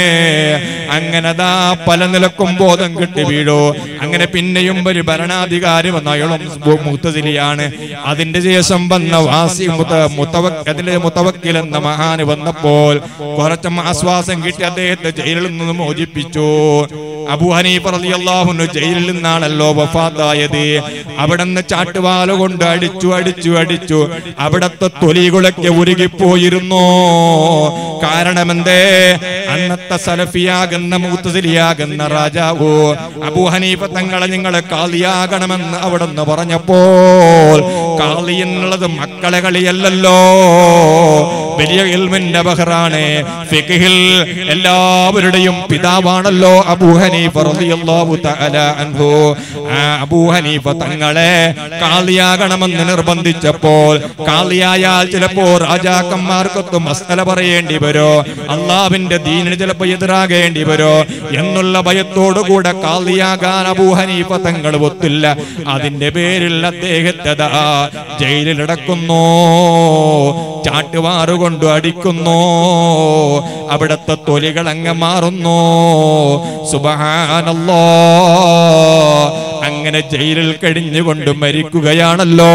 അങ്ങനതാ പല നിലക്കും ബോധം കെട്ട് വീഴു അങ്ങനെ പിന്നെയും ഒരു ഭരണാധികാരി വന്ന അയാളും മുത്തതിലിയാണ് അതിന്റെ ശേഷം വന്ന വാസി മുത്ത മുത്തവക്ക് അതിലെ മുത്തവക്കിൽ എന്ന മഹാന് വന്നപ്പോൾ കുറച്ചും ആശ്വാസം കിട്ടി അദ്ദേഹത്തെ ജയിലിൽ നിന്ന് മോചിപ്പിച്ചു അബു ഹനീഫ് റളിയല്ലാഹു ജയിലിൽ നിന്നാണല്ലോ വഫാത്തായത് അവിടുന്ന് ചാട്ടുവാല കൊണ്ട് അടിച്ചു അടിച്ചു അടിച്ചു അവിടത്തെ തൊലികളൊക്കെ ഉരുകിപ്പോയിരുന്നു കാരണം എന്തേ അന്നത്തെ സലഫിയാകുന്ന മൂത്തസിലിയാകുന്ന രാജാവോ അബു ഹനീഫ തങ്ങളെ നിങ്ങളെ കാളിയാകണമെന്ന് അവിടുന്ന് പറഞ്ഞപ്പോൾ കാളി എന്നുള്ളത് മക്കളെ കളിയല്ലല്ലോ വലിയ ഇൽമിന്റെ ബഹറാണ് ഫിഖിൽ എല്ലാവരുടെയും പിതാവാണല്ലോ അബൂ ഹനീഫ റളിയല്ലാഹു തആല അൻഹു ആ അബൂ ഹനീഫ തങ്ങളെ കാളിയാകണമെന്ന് നിർബന്ധിച്ചപ്പോൾ കാളിയായാൽ ചിലപ്പോ രാജാക്കന്മാർക്കൊത്ത് മസ്തല പറയേണ്ടി വരോ അള്ളാവിന്റെ ദീനിന് ചിലപ്പോ എതിരാകേണ്ടി വരോ എന്നുള്ള ഭയത്തോടുകൂടെ കാളിയാകാൻ അബൂ ഹനീഫ തങ്ങൾ ഒത്തില്ല അതിന്റെ പേരിൽ അദ്ദേഹത്തെ ദാ ജയിലിലടക്കുന്നു ചാട്ടുവാറ് കൊണ്ട് അടിക്കുന്നു അവിടത്തെ തൊലികൾ അങ്ങ് മാറുന്നു സുബഹാനല്ലോ അങ്ങനെ ജയിലിൽ കഴിഞ്ഞുകൊണ്ട് മരിക്കുകയാണല്ലോ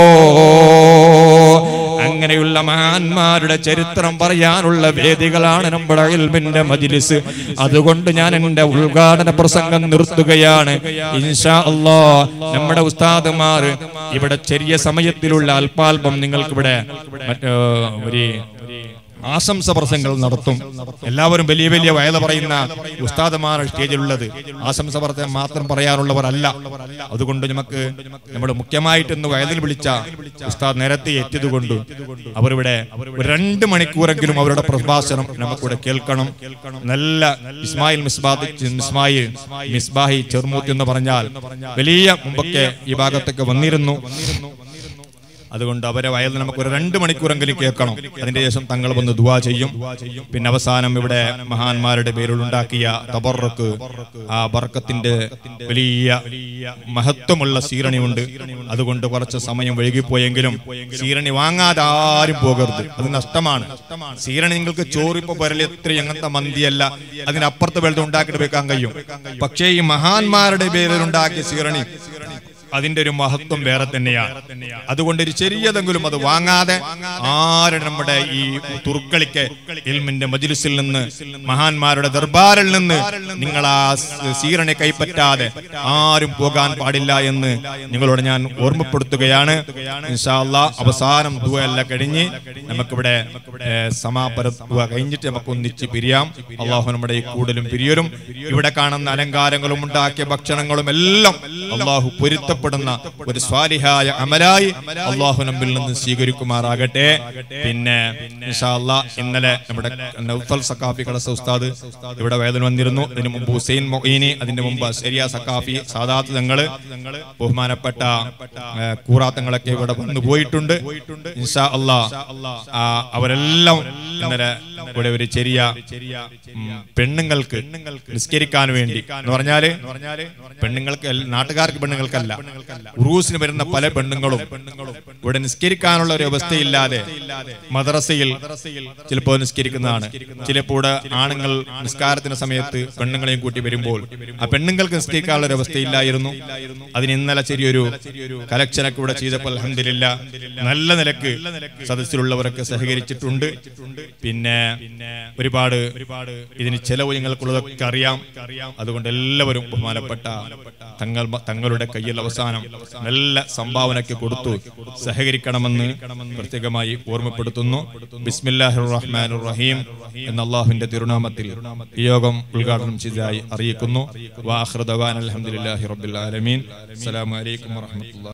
അങ്ങനെയുള്ള മഹാന്മാരുടെ ചരിത്രം പറയാനുള്ള വേദികളാണ് നമ്മുടെ ഇൽമിന്റെ മജിലിസ് അതുകൊണ്ട് ഞാൻ എന്റെ ഉദ്ഘാടന പ്രസംഗം നിർത്തുകയാണ് ഇൻഷാ അല്ലാ നമ്മുടെ ഉസ്താദുമാർ ഇവിടെ ചെറിയ സമയത്തിലുള്ള അല്പാൽപം നിങ്ങൾക്കിവിടെ മറ്റ് ഒരു ആശംസ പ്രസംഗങ്ങൾ നടത്തും എല്ലാവരും വലിയ വലിയ വയല പറയുന്ന ഉസ്താദമാർ സ്റ്റേജിലുള്ളത് ആശംസ പ്രസംഗം മാത്രം പറയാനുള്ളവരല്ല അതുകൊണ്ട് നമുക്ക് നമ്മുടെ മുഖ്യമായിട്ട് ഇന്ന് വയലിൽ വിളിച്ച ഉസ്താദ് നേരത്തെ എത്തിയതുകൊണ്ട് അവരിവിടെ ഒരു രണ്ട് മണിക്കൂറെങ്കിലും അവരുടെ പ്രഭാഷണം നമുക്കിവിടെ കേൾക്കണം നല്ല ഇസ്മായിൽ മിസ്ബാദ് ഇസ്മായിൽ മിസ്ബാഹി ചെറുമൂത്തി എന്ന് പറഞ്ഞാൽ വലിയ മുമ്പൊക്കെ ഈ ഭാഗത്തൊക്കെ വന്നിരുന്നു അതുകൊണ്ട് അവരെ വയലിൽ നമുക്ക് ഒരു രണ്ട് മണിക്കൂറെങ്കിലും കേൾക്കണം അതിന്റെ ശേഷം തങ്ങൾ വന്ന് ദുവാ ചെയ്യും പിന്നെ അവസാനം ഇവിടെ മഹാന്മാരുടെ പേരിൽ ഉണ്ടാക്കിയ തബറക്ക് ആ ബർക്കത്തിന്റെ വലിയ മഹത്വമുള്ള സീറണിയുണ്ട് അതുകൊണ്ട് കുറച്ച് സമയം വൈകിപ്പോയെങ്കിലും സീരണി വാങ്ങാതെ ആരും പോകരുത് അത് നഷ്ടമാണ് സീരണി നിങ്ങൾക്ക് ചോറിപ്പോ വരൽ എത്ര അങ്ങനത്തെ മന്തിയല്ല അതിനപ്പുറത്ത് വെള്ളം ഉണ്ടാക്കിയിട്ട് വെക്കാൻ കഴിയും പക്ഷേ ഈ മഹാന്മാരുടെ പേരിൽ ഉണ്ടാക്കിയ സീരണി അതിന്റെ ഒരു മഹത്വം വേറെ തന്നെയാണ് അതുകൊണ്ട് ഒരു ചെറിയതെങ്കിലും അത് വാങ്ങാതെ ആരും നമ്മുടെ ഈ തുർക്കളിക്ക് ഇൽമിന്റെ മജ്ലിസിൽ നിന്ന് മഹാന്മാരുടെ ദർബാറിൽ നിന്ന് നിങ്ങൾ ആ സ് സീറനെ കൈപ്പറ്റാതെ ആരും പോകാൻ പാടില്ല എന്ന് നിങ്ങളോട് ഞാൻ ഓർമ്മപ്പെടുത്തുകയാണ് ഇൻഷാ അല്ലാ അവസാനം ദുവല്ല കഴിഞ്ഞ് നമുക്കിവിടെ ഏ, സമാപന ദുവ കഴിഞ്ഞിട്ട് നമുക്ക് ഒന്നിച്ച് പിരിയാം അള്ളാഹു നമ്മുടെ ഈ കൂടലും പിരിയരും ഇവിടെ കാണുന്ന അലങ്കാരങ്ങളും ഉണ്ടാക്കിയ ഭക്ഷണങ്ങളും എല്ലാം അള്ളാഹു പൊരുത്തപ്പെടുന്ന ഒരു സ്വാലിഹായ അമലായി അള്ളാഹു നമ്മിൽ നിന്ന് സ്വീകരിക്കുമാറാകട്ടെ പിന്നെ ഇൻഷാ അല്ലാ ഇന്നലെ നമ്മുടെ നൗഫൽ സക്കാഫി കളസ ഉസ്താദ് ഇവിടെ വേദന വന്നിരുന്നു അതിന് മുമ്പ് ഹുസൈൻ മൊയ്നി അതിന്റെ മുമ്പ് ശരിയ സക്കാഫി സാദാത്ത് തങ്ങള് ബഹുമാനപ്പെട്ട ഏ, കൂറാത്തങ്ങളൊക്കെ ഇവിടെ വന്നു പോയിട്ടുണ്ട് ഇൻഷാ അല്ലാ ആ, അവരെല്ലാം ഇന്നലെ ഇവിടെ ഒരു ചെറിയ ഉം, പെണ്ണുങ്ങൾക്ക് നിസ്കരിക്കാൻ വേണ്ടി എന്ന് പറഞ്ഞാല് പെണ്ണുങ്ങൾക്ക് അല്ല- നാട്ടുകാർക്ക് പെണ്ണുങ്ങൾക്കല്ല ഉറൂസിന് വരുന്ന പല പെണ്ണുങ്ങളും ഇവിടെ നിസ്കരിക്കാനുള്ള ഒരു അവസ്ഥയില്ലാതെ മദ്രസയിൽ ചിലപ്പോൾ നിസ്കരിക്കുന്നതാണ് ചിലപ്പോൾ ഇവിടെ ആണുങ്ങൾ നിസ്കാരത്തിന് സമയത്ത് പെണ്ണുങ്ങളെയും കൂട്ടി വരുമ്പോൾ ആ പെണ്ണുങ്ങൾക്ക് നിസ്കരിക്കാനുള്ള ഒരു അവസ്ഥയില്ലായിരുന്നു അതിന് ഇന്നലെ ചെറിയൊരു കലക്ഷനൊക്കെ ഇവിടെ ചെയ്തപ്പോൾ അലഹമില്ല നല്ല നിലക്ക് സദസ്സിലുള്ളവരൊക്കെ സഹകരിച്ചിട്ടുണ്ട് പിന്നെ ഒരുപാട് ഇതിന് ചെലവ് ഞങ്ങൾക്കുള്ളതൊക്കെ അറിയാം അതുകൊണ്ട് എല്ലാവരും ബഹുമാനപ്പെട്ട തങ്ങൾ തങ്ങളുടെ കയ്യിൽ അവസാനം നല്ല സംഭാവനയ്ക്ക് കൊടുത്തു സഹകരിക്കണമെന്ന് പ്രത്യേകമായി ഓർമ്മപ്പെടുത്തുന്നു ബിസ്മില്ലാഹിർ റഹ്മാനുർ റഹീം എന്ന അള്ളാഹുവിന്റെ തിരുനാമത്തിൽ ഈ യോഗം ഉദ്ഘാടനം ചെയ്തതായി അറിയിക്കുന്നു വാഹൃദവാൻ അലഹമുല്ലാഹി റബ്ബിൽ ആലമീൻ അസ്സലാമു അലൈക്കും വറഹ്മത്തുള്ളാഹി